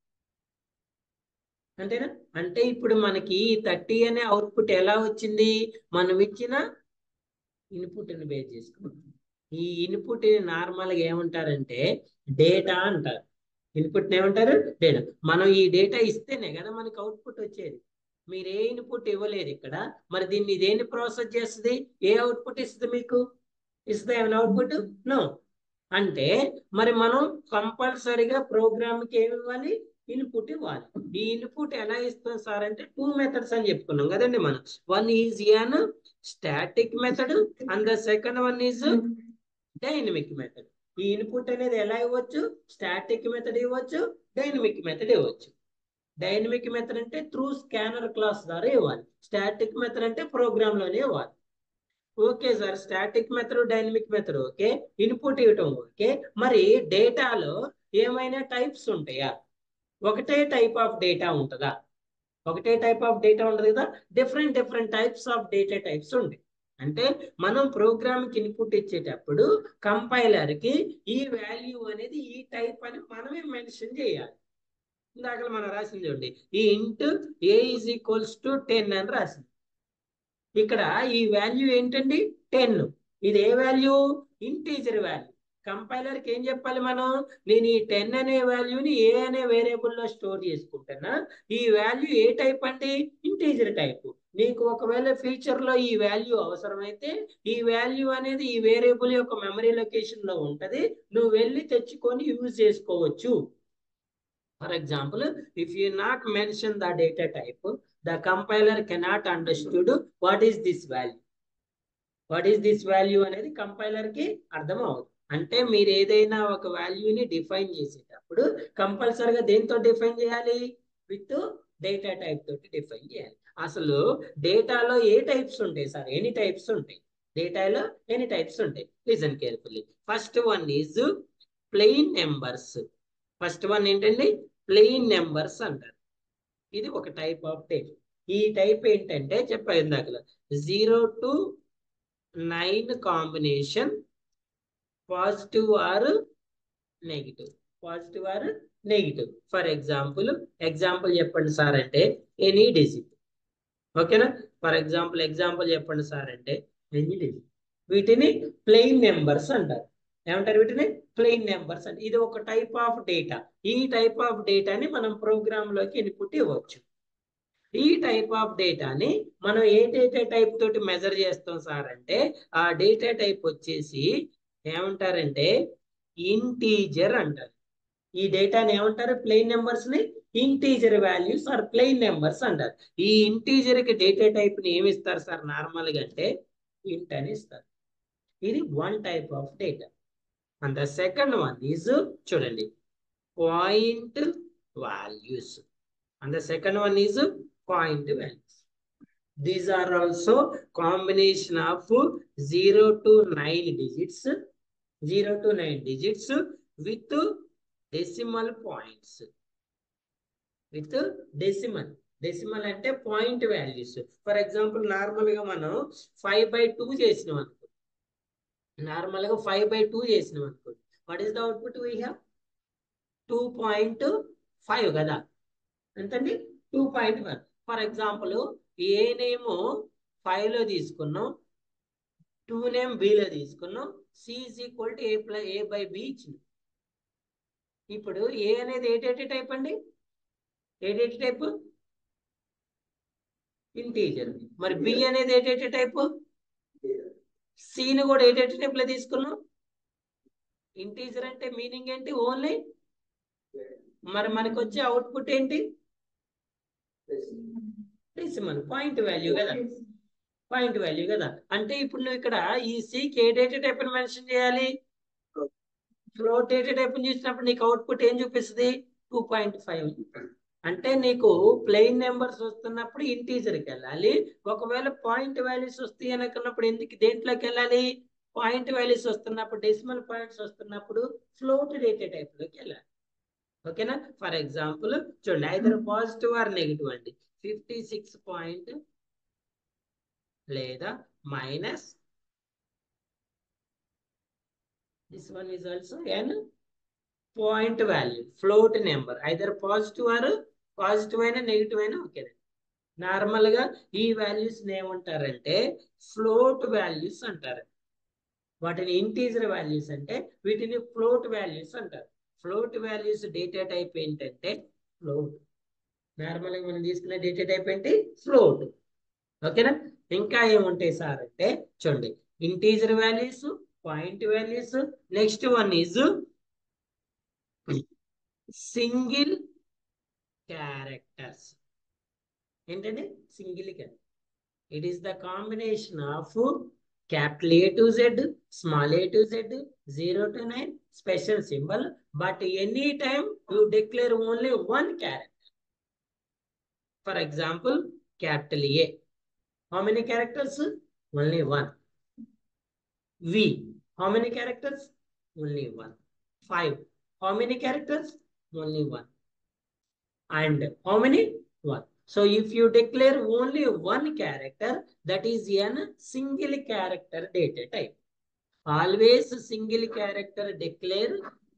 అంతేనా అంటే ఇప్పుడు మనకి థర్టీ అనే అవుట్పుట్ ఎలా వచ్చింది మనం ఇచ్చిన ఇన్పుట్ ని బేస్ చేసుకున్నాం ఈ ఇన్పుట్ నార్మల్ గా ఏమంటారంటే డేటా అంటారు ఇన్పుట్ ఏమంటారు డేటా మనం ఈ డేటా ఇస్తేనే కదా మనకి అవుట్పుట్ వచ్చేది మీరు ఏ ఇన్పుట్ ఇవ్వలేదు ఇక్కడ మరి దీన్ని దేన్ని ప్రాసెస్ చేస్తుంది ఏ అవుట్పుట్ ఇస్తుంది మీకు ఇస్తుంది ఏమైనా అవుట్పుట్ నో అంటే మరి మనం కంపల్సరీగా ప్రోగ్రామ్ కి ఏమి ఇవ్వాలి ఇన్పుట్ ఇవ్వాలి ఈ ఇన్పుట్ ఎలా ఇస్తాం సార్ అంటే టూ మెథడ్స్ అని చెప్పుకున్నాం కదండి మనం one is an static method and the second one is dynamic method ఈ ఇన్పుట్ అనేది ఎలా ఇవ్వచ్చు స్టాటిక్ మెథడ్ ఇవ్వచ్చు డైనమిక్ మెథడ్ ఇవ్వచ్చు డైనమిక్ మెథడ్ అంటే త్రూ స్కానర్ క్లాస్ ద్వారా ఇవ్వాలి స్టాటిక్ మెథడ్ అంటే ప్రోగ్రామ్ లోనే ఇవ్వాలి okay sir static method dynamic method okay input ఇవ్వటం ఓకే మరి డేటాలో ఏమైనా టైప్స్ ఉంటాయా ఒకటే టైప్ ఆఫ్ డేటా ఉంటుందా ఒకటే టైప్ ఆఫ్ డేటా ఉంటుంది కదా different different types of data types ఉంటాయి అంటే మనం ప్రోగ్రామ్ కి ఇన్పుట్ ఇచ్చేటప్పుడు కంపైలర్ కి ఈ వాల్యూ అనేది ఈ టైప్ అని మనమే మెన్షన్ చేయాలి ఇందాక మనం రాసింది చూడండి ఈ int a is equals to ten అని రాసింది ఇక్కడ ఈ వాల్యూ ఏంటండి టెన్ ఇది ఏ వాల్యూ ఇంటీజర్ వాల్యూ కంపైలర్ కి ఏం చెప్పాలి మనం నేను ఈ టెన్ అనే వాల్యూని ఏ అనే వేరియబుల్ లో స్టోర్ చేసుకుంటున్నా ఈ వాల్యూ ఏ టైప్ అంటే ఇంటీజర్ టైప్ నీకు ఒకవేళ ఫ్యూచర్ లో ఈ వాల్యూ అవసరమైతే ఈ వాల్యూ అనేది ఈ వేరియబుల్ యొక్క మెమరీ లొకేషన్ లో ఉంటది నువ్వు వెళ్ళి తెచ్చుకొని యూజ్ చేసుకోవచ్చు for example if you not mention the data type the compiler cannot understood what is this value what is this value అనేది కంపైలర్ కి అర్థం అవుతుంది అంటే మీరు ఏదైనా ఒక వాల్యూని డిఫైన్ చేసేటప్పుడు కంపల్సరిగా దేంతో డిఫైన్ చేయాలి విత్ డేటా టైప్ తోటి డిఫైన్ చేయాలి అసలు డేటాలో ఏ టైప్స్ ఉంటాయి సార్ ఎనీ టైప్స్ ఉంటాయి డేటాలో ఎనీ టైప్స్ ఉంటాయి listen carefully first one is plain numbers first one ఏంటండి ప్లెయిన్ నెంబర్స్ అంటారు ఇది ఒక టైప్ ఆఫ్ టైప్ ఈ టైప్ ఏంటంటే చెప్పా ఇందాక zero to nine combination positive or negative positive or negative for example example చెప్పండి సార్ అంటే ఎనీ డిజిట్ ఓకేనా ఫర్ ఎగ్జాంపుల్ ఎగ్జాంపుల్ చెప్పండి సార్ అంటే ఎనీ డిజిట్ వీటిని ప్లెయిన్ నెంబర్స్ అంటారు ఏమంటారు వీటిని ప్లెయిన్ నెంబర్స్ అంటే ఇది ఒక టైప్ ఆఫ్ డేటా ఈ టైప్ ఆఫ్ డేటాని మనం ప్రోగ్రామ్ లోకి ఇన్పుట్ ఇవ్వచ్చు ఈ టైప్ ఆఫ్ డేటాని మనం ఏ డేటా టైప్ తోటి మెజర్ చేస్తాం సార్ అంటే ఆ డేటా టైప్ వచ్చేసి ఏమంటారంటే ఇంటీజర్ అంటారు ఈ డేటాని ఏమంటారు ప్లెయిన్ నెంబర్స్ ని integer values or plain numbers అంటారు ఈ ఇంటీజర్ కి డేటా టైప్ ని ఏమి ఇస్తారు సార్ నార్మల్ గా అంటే ఇంట్ అని ఇస్తారు ఇది one type of data and the second one is చూడండి point values and the second one is point values these are also combination of zero to nine digits zero to nine digits with decimal points with decimal decimal అంటే point values for example normal గా మనం five by two చేసినాం అనుకో normal గా five by two చేసినాం అనుకో what is the output we have two point five కదా ఎంతండి two point five for example a name five లో తీసుకున్నాం టూ నేమ్ బిలో తీసుకున్నాం c is equal to A plus a by b ఇచ్చింది ఇప్పుడు ఏ అనేది ఏ డేటా టైప్ అండి ఏ డేటా టైప్ ఇంటీజర్ మరి బి అనేది ఏ డేటా టైప్ సిని కూడా ఏ డేటా టైప్ లో తీసుకున్నాం ఇంటీజర్ అంటే మీనింగ్ ఏంటి ఓన్లీ మరి మనకు వచ్చే అవుట్పుట్ ఏంటి డెసిమల్ పాయింట్ వాల్యూ కదా పాయింట్ వాల్యూ కదా అంటే ఇప్పుడు నువ్వు ఇక్కడ ఈ సికి ఏ డేటా టైప్ అని మెన్షన్ చేయాలి ఫ్లోట్ డేటా టైప్ చూసినప్పుడు నీకు అవుట్పుట్ ఏం చూపిస్తుంది టూ పాయింట్ ఫైవ్ అంటే నీకు ప్లెయిన్ నెంబర్స్ వస్తున్నప్పుడు ఇంటీజర్కి వెళ్ళాలి ఒకవేళ పాయింట్ వాల్యూస్ వస్తాయి అనుకున్నప్పుడు ఎందుకు దేంట్లోకి వెళ్ళాలి పాయింట్ వాల్యూస్ వస్తున్నప్పుడు డెసిమల్ పాయింట్స్ వస్తున్నప్పుడు ఫ్లోట్ డేటా టైప్ లోకి వెళ్ళాలి ఓకేనా ఫర్ ఎగ్జాంపుల్ చూడండి ఐదర్ పాజిటివ్ ఆర్ నెగిటివ్ అండి ఫిఫ్టీ సిక్స్ పాయింట్ లేదా minus this one is also an point value float number either positive or positive అయినా నెగిటివ్ అయినా ఓకే నార్మల్ గా ఈ వాల్యూస్ ఏమంటారంటే ఫ్లోట్ వాల్యూస్ అంటారు వాటిని ఇంటీజర్ వాల్యూస్ అంటే వీటిని ఫ్లోట్ వాల్యూస్ అంటారు ఫ్లోట్ వాల్యూస్ డేటా టైప్ ఏంటంటే ఫ్లోట్ నార్మల్ గా మనం తీసుకునే డేటా టైప్ ఏంటి ఫ్లోట్ ఓకేనా ఇంకా ఏముంటాయి సార్ అంటే చూడండి integer values point values next one is single characters ఏంటంటే single character it is the combination of capital A to Z small A to Z zero to nine special symbol but any time you declare only one character for example capital A how many characters only one V how many characters only one five how many characters only one and how many one so if you declare only one character that is an single character data type always single character declare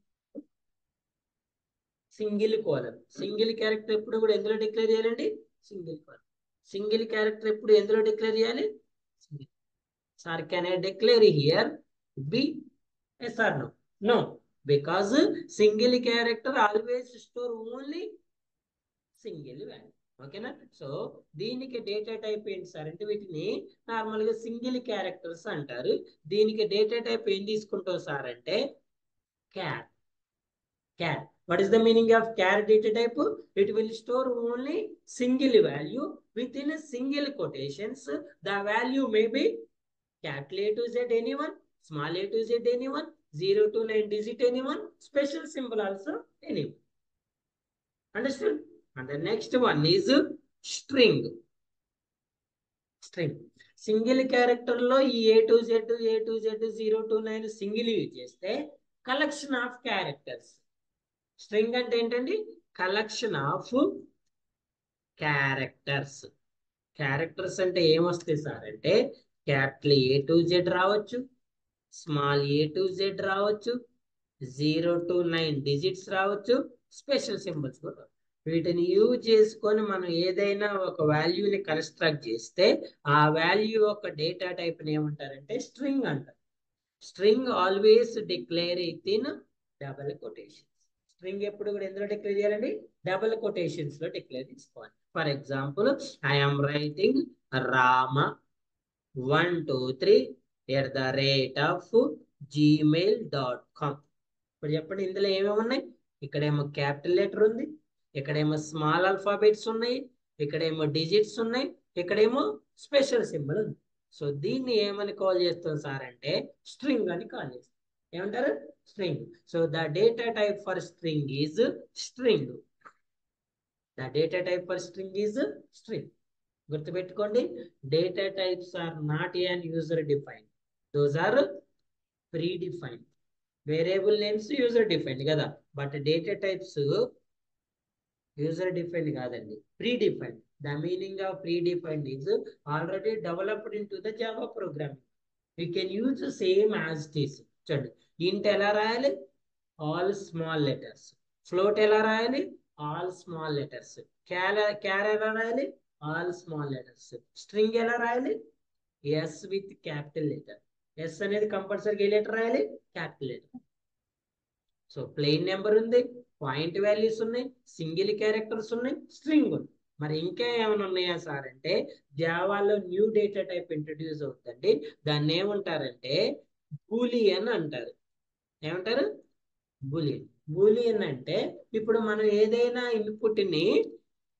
single colon single character ఎప్పుడు కూడా ఎందులో declare చేయాలండి single colon single character ఎప్పుడు ఎందులో declare చేయాలి single sir can I declare here B S are no no because single character always store only single value ఓకేనా so దీనికి data type ఏంటి సార్ అంటే వీటిని నార్మల్ గా సింగిల్ క్యారెక్టర్స్ అంటారు దీనికి డేటా టైప్ ఏం తీసుకుంటాం సార్ అంటే char char what is the meaning of char data type it will store only single value within single quotations the value may be capital A to Z any one small A to Z any one 0 to 9 digit anyone, special symbol also anyone. Understood? And the next one is string. String. Single character లో ఈ A to Z A to Z zero to nine single use చేస్తే collection of characters string అంటే ఏంటండి collection of characters characters అంటే ఏమొస్తాయి sir అంటే capital A to Z రావచ్చు small A to Z రావచ్చు జీరో టు నైన్ డిజిట్స్ రావచ్చు special symbols కూడా వీటిని యూజ్ చేసుకొని మనం ఏదైనా ఒక వాల్యూని కన్స్ట్రక్ట్ చేస్తే ఆ వాల్యూ యొక్క డేటా టైప్ని ఏమంటారంటే స్ట్రింగ్ అంటారు string always declare it in double quotations string ఎప్పుడు కూడా ఎందులో డిక్లేర్ చేయాలండి డబల్ కొటేషన్స్ లో డిక్లేర్ చేసుకోవాలి for example I'm writing Rama one two three at the rate of Gmail dot com ఇప్పుడు చెప్పండి ఇందులో ఏమేమి ఉన్నాయి ఇక్కడేమో క్యాపిటల్ లెటర్ ఉంది ఇక్కడేమో స్మాల్ ఆల్ఫాబెట్స్ ఉన్నాయి ఇక్కడేమో డిజిట్స్ ఉన్నాయి ఇక్కడేమో స్పెషల్ సింబల్ ఉంది సో దీన్ని ఏమని కాల్ చేస్తాం సార్ అంటే స్ట్రింగ్ అని కాల్ చేస్తాం ఏమంటారు string so the data type for string is string the data type for string is string గుర్తుపెట్టుకోండి data types are not an user define those are predefine variable names user defined కదా but data types user defined కాదండి predefined the meaning of predefined is already developed into the Java programming you can use same as these చూడండి int ఎలా రాయాలి all small letters float ఎలా రాయాలి all small letters char char ఎలా రాయాలి all small letters string ఎలా రాయాలి S with capital letter S అనేది కంపల్సరీగా ఏ లెటర్ రాయాలి capital letter so plain number ఉంది పాయింట్ వాల్యూస్ ఉన్నాయి సింగిల్ క్యారెక్టర్స్ ఉన్నాయి స్ట్రింగ్ ఉంది మరి ఇంకా ఏమైనా ఉన్నాయా సార్ అంటే జావాలో న్యూ డేటా టైప్ ఇంట్రడ్యూస్ అవుతుందండి దాన్ని ఏమంటారంటే బూలియన్ అంటారు ఏమంటారు బూలియన్ బూలియన్ అంటే ఇప్పుడు మనం ఏదైనా ఇన్పుట్ ని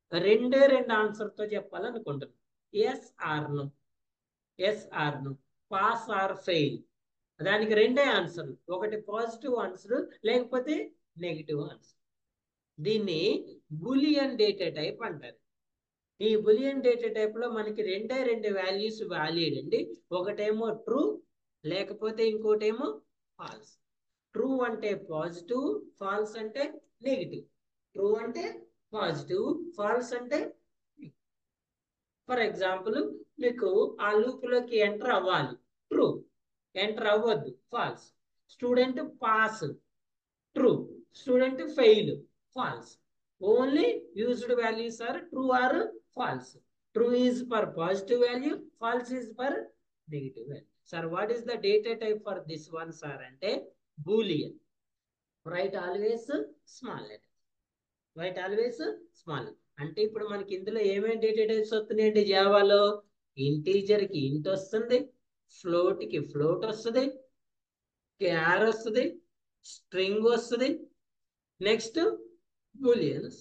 రెండే రెండు ఆన్సర్ తో చెప్పాలనుకుంటున్నాను yes are no yes are no pass or fail దానికి రెండే ఆన్సర్లు ఒకటి పాజిటివ్ ఆన్సర్ లేకపోతే నెగిటివ్ ఆన్సర్ దీన్ని బులియన్ డేటా టైప్ అంటారు ఈ బులియన్ డేటా టైప్ లో మనకి రెండే రెండు వాల్యూస్ వాల్యూడ్ అండి ఒకటేమో ట్రూ లేకపోతే ఇంకోటేమో ఫాల్స్ ట్రూ అంటే పాజిటివ్ ఫాల్స్ అంటే నెగిటివ్ ట్రూ అంటే పాజిటివ్ ఫాల్స్ అంటే ఫర్ ఎగ్జాంపుల్ మీకు ఆ లూప్ లోకి ఎంటర్ అవ్వాలి ట్రూ ఎంటర్ అవ్వద్దు false student pass true student fail false only used values are true or false true is for positive value false is for negative value sir what is the data type for this one sir అంటే boolean right always small letter right always small అంటే ఇప్పుడు మనకి ఇందులో ఏమేమి data types వస్తున్నాయండి జావాలో integer కి ఇంట్ వస్తుంది ఫ్లోట్ కి ఫ్లోట్ వస్తుంది క్యార్ వస్తుంది స్ట్రింగ్ వస్తుంది నెక్స్ట్ బూలియన్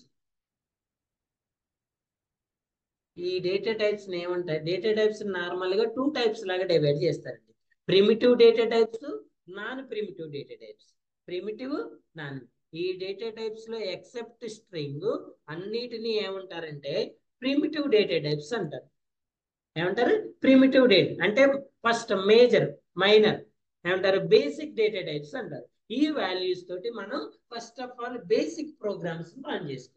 ఈ డేటా టైప్స్ ఏమంటాయి డేటా టైప్స్ నార్మల్ గా టూ టైప్స్ లాగా డివైడ్ చేస్తారండి primitive data types non primitive data types primitive non ఈ డేటా టైప్స్ లో ఎక్సెప్ట్ స్ట్రింగ్ అన్నిటిని ఏమంటారంటే ప్రిమిటివ్ డేటా టైప్స్ అంటారు ఏమంటారు ప్రిమిటివ్ డేటా అంటే ఫస్ట్ మేజర్ మైనర్ ఏమంటారు బేసిక్ డేటా టైప్స్ అంటారు ఈ వాల్యూస్ తోటి మనం first of all basic programs run చేసుకోవచ్చు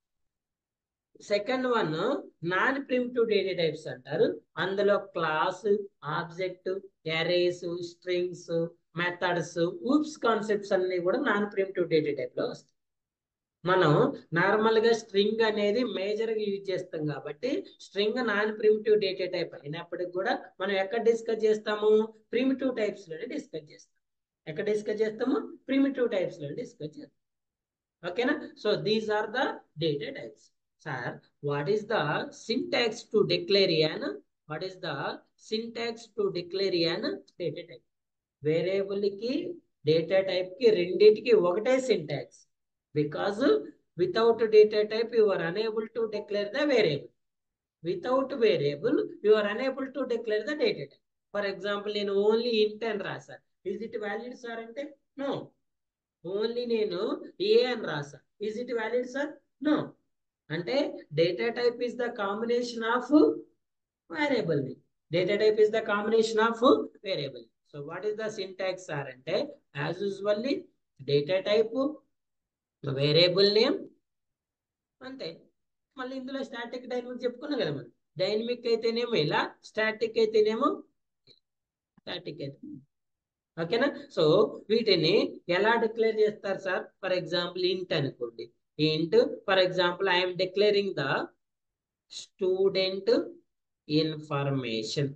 second one non primitive data types అంటారు అందులో class object arrays strings methods OOPs concepts అన్ని కూడా నాన్ ప్రిమిటివ్ డేటా టైప్ లో వస్తాయి మనం నార్మల్ గా స్ట్రింగ్ అనేది మేజర్ గా యూజ్ చేస్తాం కాబట్టి string non primitive data type అయినప్పటికి కూడా మనం ఎక్కడ డిస్కస్ చేస్తాము ప్రిమిటివ్ టైప్స్ లోనే డిస్కస్ చేస్తాం ఎక్కడ డిస్కస్ చేస్తాము ప్రిమిటివ్ టైప్స్ లో డిస్కస్ చేస్తాం ఓకేనా so these are the data types sir what is the syntax to declare an what is the syntax to declare an data type variable కి data type కి రెండింటికి ఒకటే syntax because without data type you are unable to declare the variable without variable you are unable to declare the data type for example నేను only int అని రాసా is it valid sir అంటే no only నేను a అని రాసా is it valid sir no అంటే data type is the combination of variable data type is the combination of variable so what is the syntax sir అంటే as usually data type variable name అంతే మళ్ళీ ఇందులో static dynamic చెప్పుకున్నాం కదా మనం dynamic అయితేనేమో ఇలా స్టాటిక్ అయితేనేమో స్టాటిక్ అయితే ఓకేనా సో వీటిని ఎలా డిక్లేర్ చేస్తారు సార్ ఫర్ ఎగ్జాంపుల్ ఇంట్ అనుకోండి int for example I'm declaring the student information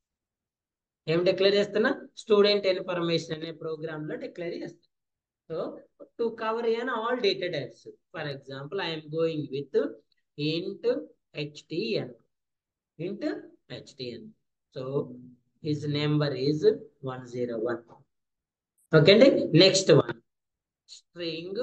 ఏం డిక్లేర్ చేస్తున్నా స్టూడెంట్ ఇన్ఫర్మేషన్ అనే ప్రోగ్రామ్ లో డిక్లేర్ చేస్తాను so to cover an all data types for example I'm going with int HTN int HTN so his number is one zero one okay అండి next one string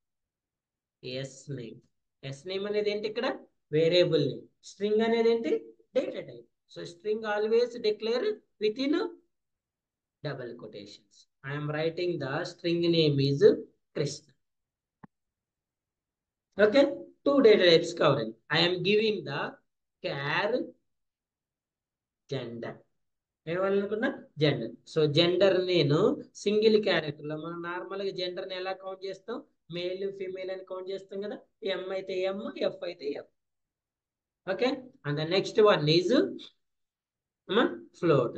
S name S name అనేది ఏంటి ఇక్కడ variable name string అనేది ఏంటి data type so string always declare with in double quotations I'm writing the string name is Krishna okay to data types covering I'm giving the char gender ఏమనుకున్నా gender so gender నేను single character లో మనం normal గా gender ని ఎలా count చేస్తాం male female అని count చేస్తాం కదా ఎం అయితే ఎం ఎఫ్ అయితే F okay and the next one is float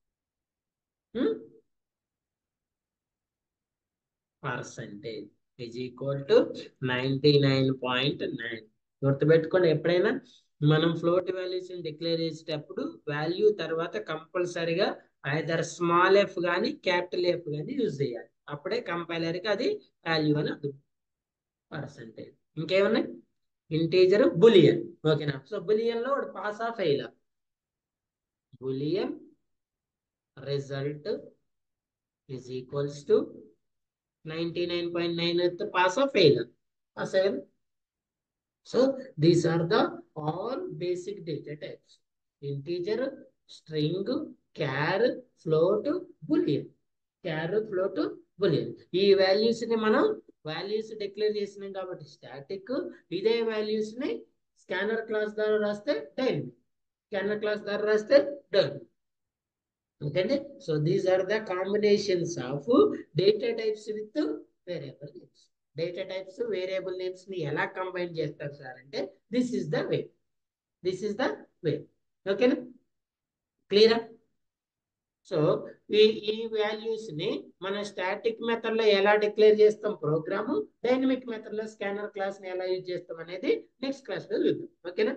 percentage is equal to ninety nine point nine గుర్తుపెట్టుకోండి ఎప్పుడైనా మనం ఫ్లోట్ వాల్యూస్ డిక్లేర్ చేసేటప్పుడు వాల్యూ తర్వాత కంపల్సరిగా ఐదర్ స్మాల్ ఎఫ్ కానీ క్యాపిటల్ ఎఫ్ కానీ యూజ్ చేయాలి అప్పుడే కంపైలర్కి అది వాల్యూ అని అర్థం పర్సంటేజ్ ఇంకేమున్నాయి ఇంటీజర్ బులియన్ ఓకేనా సో బులియన్ లో pass of fail boolean result is equals to ninety nine point nine pass of fail pass అయ్యారు So these are the all basic data types. Integer, string, char, float, boolean. char, float, boolean. ఈ values ని మనం values declare చేసినాం కాబట్టి static ఇదే values ని scanner class ద్వారా రాస్తే డైనమిక్ స్కానర్ క్లాస్ ద్వారా రాస్తే డైనమిక్ ఓకేండి so these are the combinations of data types with variable names data types variable names ని ఎలా కంబైన్ చేస్తారు సార్ అంటే this is the way this is the way ఓకేనా క్లియరా సో ఈ ఈ వాల్యూస్ ని మన స్టాటిక్ మెథడ్ లో ఎలా డిక్లేర్ చేస్తాం ప్రోగ్రామ్ డైనమిక్ మెథడ్ లో స్కానర్ క్లాస్ ని ఎలా యూజ్ చేస్తాం అనేది నెక్స్ట్ క్లాస్ లో చూద్దాం ఓకేనా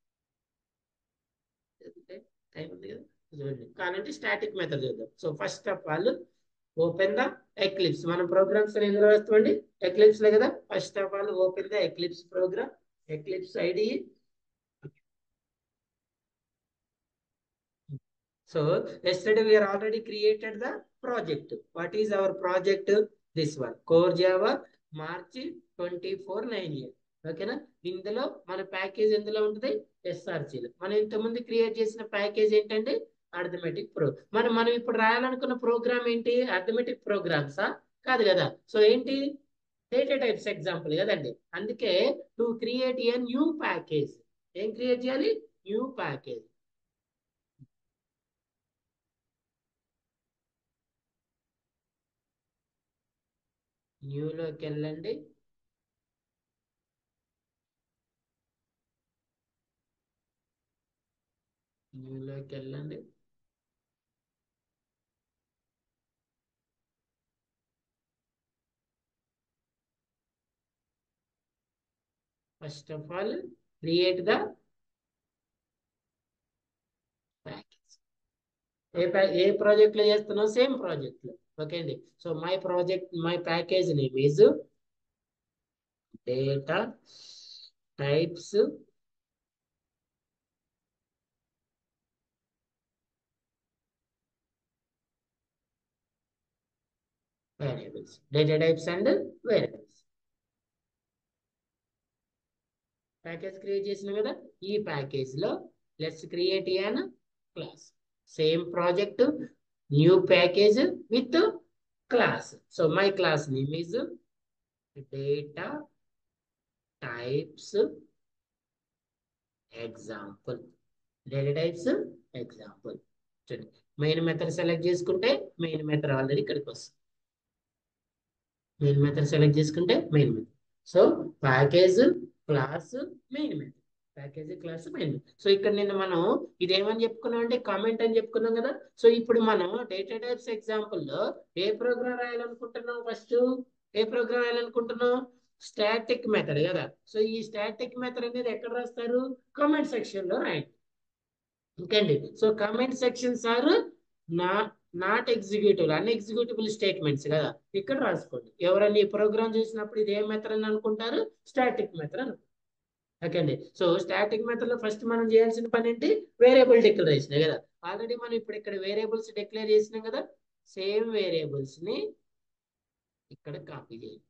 టైం ఉంది కదా చూడండి కానంటే స్టాటిక్ మెథడ్ చూద్దాం so first of all open the Eclipse మనం ప్రోగ్రామ్స్ ఎందులో వేస్తామండి ఎక్లిప్స్ లే కదా first of all open the Eclipse program Eclipse ID So yesterday we are already created the project. What is our project? This one. Core Java March 24 9 year. ఓకేనా ఇందులో మన package ఎందులో ఉంటుంది ఎస్ఆర్సీలో మనం ఇంతకుముందు క్రియేట్ చేసిన ప్యాకేజ్ ఏంటంటే అర్థమెటిక్ ప్రో మనం మనం ఇప్పుడు రాయాలనుకున్న ప్రోగ్రామ్ ఏంటి అర్థమెటిక్ ప్రోగ్రామ్సా కాదు కదా సో ఏంటి డేటా టైప్స్ ఎగ్జాంపుల్ కదండి అందుకే to create a new package ఏం క్రియేట్ చేయాలి న్యూ ప్యాకేజ్ న్యూలోకి వెళ్ళండి న్యూలోకి వెళ్ళండి first of all create the package a ప్యా- ఏ ప్రాజెక్ట్ లో చేస్తున్నావు సేమ్ ప్రాజెక్ట్ లో ఓకే అండి so my project my package name is data types variables data types and variables package create చేసిన కదా ఈ ప్యాకేజ్ లో let's create an class same project new package with class so my class name is data types example data types example చూడండి main method select చేసుకుంటే main method already ఇక్కడికి వస్తుంది main method select చేసుకుంటే main method so package class main method package class main so ఇక్కడ నిన్న మనం ఇదేమని చెప్పుకున్నాం అంటే కామెంట్ అని చెప్పుకున్నాం కదా సో ఇప్పుడు మనం డేటా టైప్స్ ఎగ్జాంపుల్ లో ఏ ప్రోగ్రామ్ రాయాలనుకుంటున్నాం ఫస్ట్ ఏ ప్రోగ్రామ్ రాయాలనుకుంటున్నాం స్టాటిక్ మెథడ్ కదా సో ఈ స్టాటిక్ మెథడ్ అనేది ఎక్కడ రాస్తారు కామెంట్ సెక్షన్ లో రాయండి ఇంకండి సో కామెంట్ సెక్షన్స్ ఆర్ నా not executive unexecutable statements కదా ఇక్కడ రాసుకోండి ఎవరైనా ఈ ప్రోగ్రామ్ చూసినప్పుడు ఇది ఏ మెథడ్ అని అనుకుంటారు స్టాటిక్ మెథడ్ అనుకుంటారు ఓకే అండి సో స్టాటిక్ మెథడ్ లో ఫస్ట్ మనం చేయాల్సిన పని ఏంటి వేరియబుల్ డిక్లరేషన్ కదా ఆల్రెడీ మనం ఇప్పుడు ఇక్కడ వేరియబుల్స్ డిక్లేర్ చేసినాం కదా సేమ్ వేరియబుల్స్ ని ఇక్కడ కాపీ చేయండి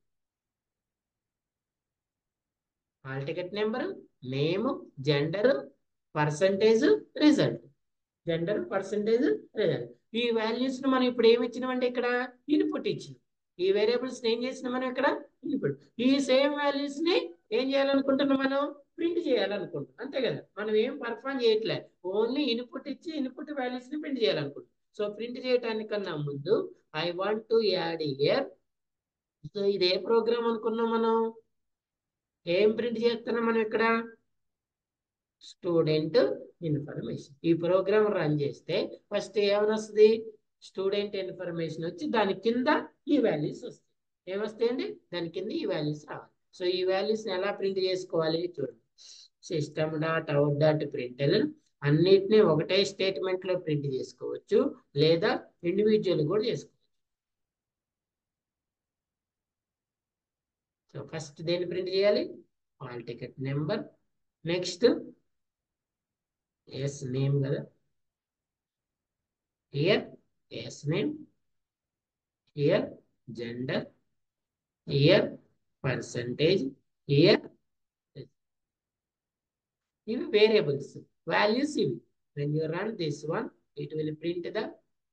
hall ticket number name gender percentage result gender percentage result ఈ వాల్యూస్ ని మనం ఇప్పుడు ఏమి ఇచ్చినామంటే ఇక్కడ ఇన్పుట్ ఇచ్చినాం ఈ వేరియబుల్స్ ఏం చేసినాం మనం ఇక్కడ ఇన్పుట్ ఈ సేమ్ వాల్యూస్ ని ఏం చేయాలనుకుంటున్నాం మనం ప్రింట్ చేయాలనుకుంటున్నాం అంతే కదా మనం ఏం పర్ఫామ్ చేయట్లే ఓన్లీ ఇన్పుట్ ఇచ్చి ఇన్పుట్ వాల్యూస్ ని ప్రింట్ చేయాలనుకుంటున్నాం సో ప్రింట్ చేయడానికన్నా ముందు I want to add year so ఇది ఏ ప్రోగ్రామ్ అనుకున్నాం మనం ఏం ప్రింట్ చేస్తున్నాం మనం ఇక్కడ స్టూడెంట్ ఇన్ఫర్మేషన్ ఈ ప్రోగ్రామ్ రన్ చేస్తే ఫస్ట్ ఏమని వస్తుంది స్టూడెంట్ ఇన్ఫర్మేషన్ వచ్చి దాని కింద ఈ వాల్యూస్ వస్తాయి ఏమొస్తాయండి దాని కింద ఈ వాల్యూస్ రావాలి సో ఈ వాల్యూస్ ఎలా ప్రింట్ చేసుకోవాలి చూడండి system dot out dot println అన్నిటినీ ఒకటే స్టేట్మెంట్ లో ప్రింట్ చేసుకోవచ్చు లేదా ఇండివిజువల్ కూడా చేసుకోవచ్చు సో ఫస్ట్ దేన్ని ప్రింట్ చేయాలి hall ticket number next S name కదా here S name here gender here percentage here ఇవి వేరియబుల్స్ వాల్యూస్ ఇవి when you run this one it will print the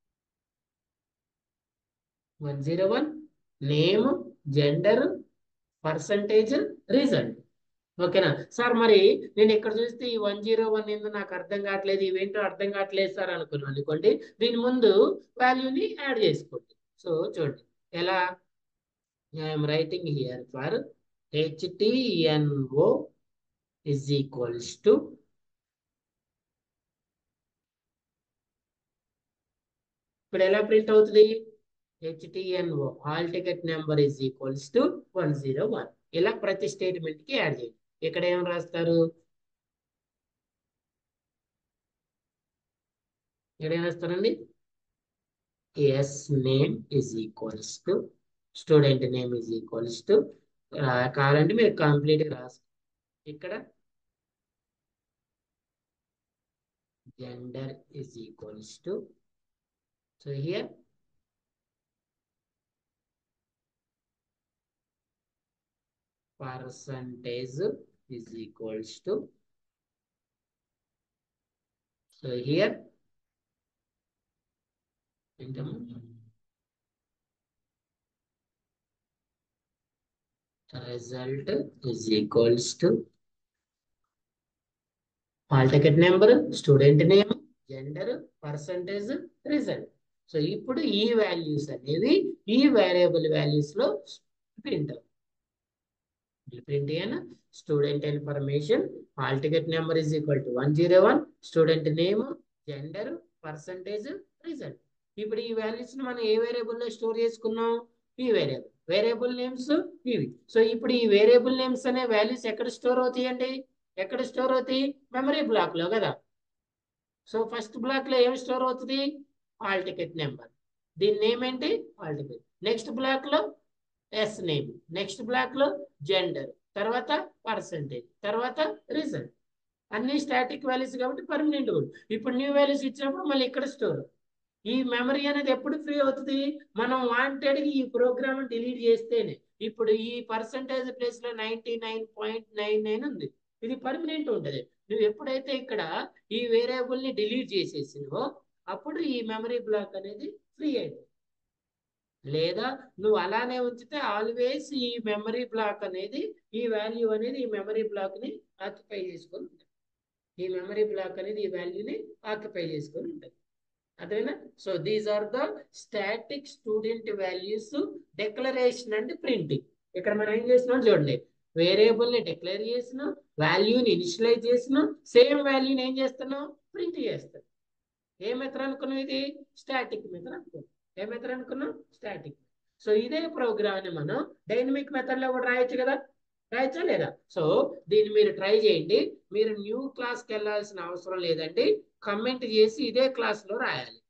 one zero one name gender percentage result ఓకేనా sir మరి నేను ఇక్కడ చూస్తే ఈ one zero one ఏందో నాకు అర్థం కావట్లేదు ఇవేంటో అర్థం కావట్లేదు సార్ అనుకున్నాను అనుకోండి దీని ముందు వాల్యూని యాడ్ చేసుకోండి సో చూడండి ఎలా I'm writing here for HTNO is equals to ఇప్పుడు ఎలా ప్రింట్ అవుతుంది HTNO hall ticket number is equals to one zero one ఇలా ప్రతి స్టేట్మెంట్ కి యాడ్ చేయండి ఇక్కడ ఏం రాస్తారు ఇక్కడ ఏం రాస్తారండి S name is equals to student name is equals to కావాలంటే మీరు కంప్లీట్ గా రాసు ఇక్కడ gender is equals to so here percentage is equals to so here result is equals to hall ticket number student name gender percentage result so ఇప్పుడు ఈ values అనేవి ఈ variable values లో ప్రింట్ ప్రింట్ అయినా student information hall ticket number is equal to one zero one student name gender percentage result ఇప్పుడు ఈ values మనం ఏ variable లో స్టోర్ చేసుకున్నాం ఈ వేరియబుల్ వేరియబుల్ నేమ్స్ ఇవి సో ఇప్పుడు ఈ వేరియబుల్ నేమ్స్ అనే వాల్యూస్ ఎక్కడ స్టోర్ అవుతాయండి ఎక్కడ స్టోర్ అవుతాయి మెమరీ బ్లాక్ లో కదా సో ఫస్ట్ బ్లాక్ లో ఏం స్టోర్ అవుతుంది హాల్ టికెట్ నెంబర్ దీని నేమ్ ఏంటి హాల్ టికెట్ నెక్స్ట్ బ్లాక్ లో ఎస్ నేమ్ నెక్స్ట్ బ్లాక్ లో జెండర్ తర్వాత పర్సంటేజ్ తర్వాత రిజల్ట్ అన్ని స్టాటిక్ వాల్యూస్ కాబట్టి పర్మనెంట్ ఇప్పుడు న్యూ వాల్యూస్ ఇచ్చినప్పుడు మళ్ళీ ఇక్కడ స్టోర్ ఈ మెమరీ అనేది ఎప్పుడు ఫ్రీ అవుతుంది మనం వాంటెడ్ ఈ ప్రోగ్రామ్ డిలీట్ చేస్తేనే ఇప్పుడు ఈ పర్సంటేజ్ ప్లేస్ లో ninety nine point nine nine ఉంది ఇది పర్మనెంట్ ఉంటుంది నువ్వు ఎప్పుడైతే ఇక్కడ ఈ వేరియబుల్ ని డిలీట్ చేసేసినవో అప్పుడు ఈ మెమరీ బ్లాక్ అనేది ఫ్రీ అయిపోతుంది లేదా నువ్వు అలానే ఉంచితే ఆల్వేస్ ఈ మెమరీ బ్లాక్ అనేది ఈ వాల్యూ అనేది ఈ మెమరీ బ్లాక్ ని ఆక్యుపై చేసుకొని ఉంటుంది ఈ మెమరీ బ్లాక్ అనేది ఈ వాల్యూని ఆక్యుపై చేసుకొని ఉంటుంది అదేనా so these are the static student values declaration and printing ఇక్కడ మనం ఏం చేస్తున్నాం చూడండి వేరియబుల్ ని డిక్లేర్ చేసినాం వాల్యూని ఇనిషియలైజ్ చేసినాం సేమ్ వాల్యూని ఏం చేస్తున్నాం ప్రింట్ చేస్తాం ఏ మెథడ్ అనుకున్నాం ఇది స్టాటిక్ మెథడ్ అనుకున్నాం ఏ మెథడ్ అనుకున్నాం స్టాటిక్ సో ఇదే ప్రోగ్రామ్ ని మనం డైనమిక్ మెథడ్ లో కూడా రాయొచ్చు కదా రాయొచ్చా లేదా సో దీన్ని మీరు ట్రై చేయండి మీరు న్యూ క్లాస్కి వెళ్ళాల్సిన అవసరం లేదండి కమెంట్ చేసి ఇదే క్లాస్ లో రాయాలి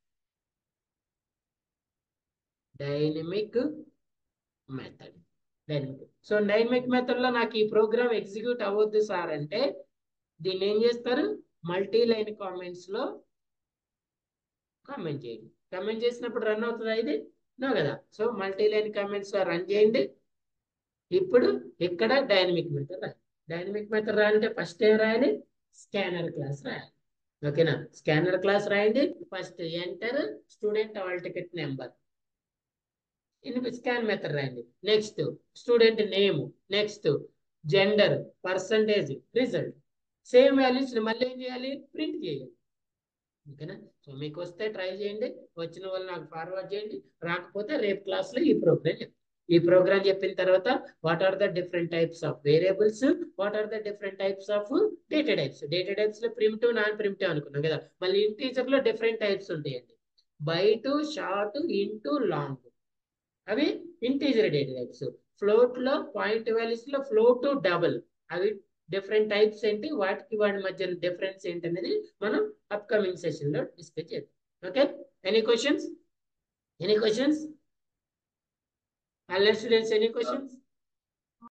dynamic method dynamic so dynamic method లో నాకు ఈ ప్రోగ్రామ్ ఎగ్జిక్యూట్ అవ్వద్దు సార్ అంటే దీన్ని ఏం చేస్తారు మల్టీ లైన్ కామెంట్స్ లో కామెంట్ చేయండి కామెంట్ చేసినప్పుడు రన్ అవుతుందా ఇది నో కదా సో మల్టీ లైన్ కామెంట్స్ లో రన్ చేయండి ఇప్పుడు ఇక్కడ డైనమిక్ మెథడ్ రాయాలి డైనమిక్ మెథడ్ రాయాలంటే ఫస్ట్ ఏం రాయాలి స్కానర్ క్లాస్ రాయాలి ఓకేనా స్కానర్ క్లాస్ రాయండి first enter student hall ticket number scan method రాయండి next student name next gender percentage result same values మళ్ళీ ఏం చేయాలి ప్రింట్ చేయాలి ఓకేనా సో మీకు వస్తే ట్రై చేయండి వచ్చిన వాళ్ళు నాకు ఫార్వర్డ్ చేయండి రాకపోతే రేపు క్లాస్లో ఈ ప్రోగ్రామ్ చెప్తాను ఈ ప్రోగ్రామ్ చెప్పిన తర్వాత what are the different types of variables what are the different types of data types data types లో ప్రిమిటివ్ నాన్ ప్రిమిటివ్ అనుకున్నాం కదా మళ్ళీ ఇంటీజర్ లో డిఫరెంట్ టైప్స్ ఉంటాయండి బైట్ షార్ట్ ఇంటూ లాంగ్ అవి ఇంటీజర్ డేటా టైప్స్ ఫ్లోట్ లో point values లో float double అవి డిఫరెంట్ టైప్స్ ఏంటి వాటికి వాటి మధ్య డిఫరెన్స్ ఏంటి అనేది మనం అప్కమింగ్ సెషన్ లో డిస్కస్ చేద్దాం okay any questions any questions All students, any questions?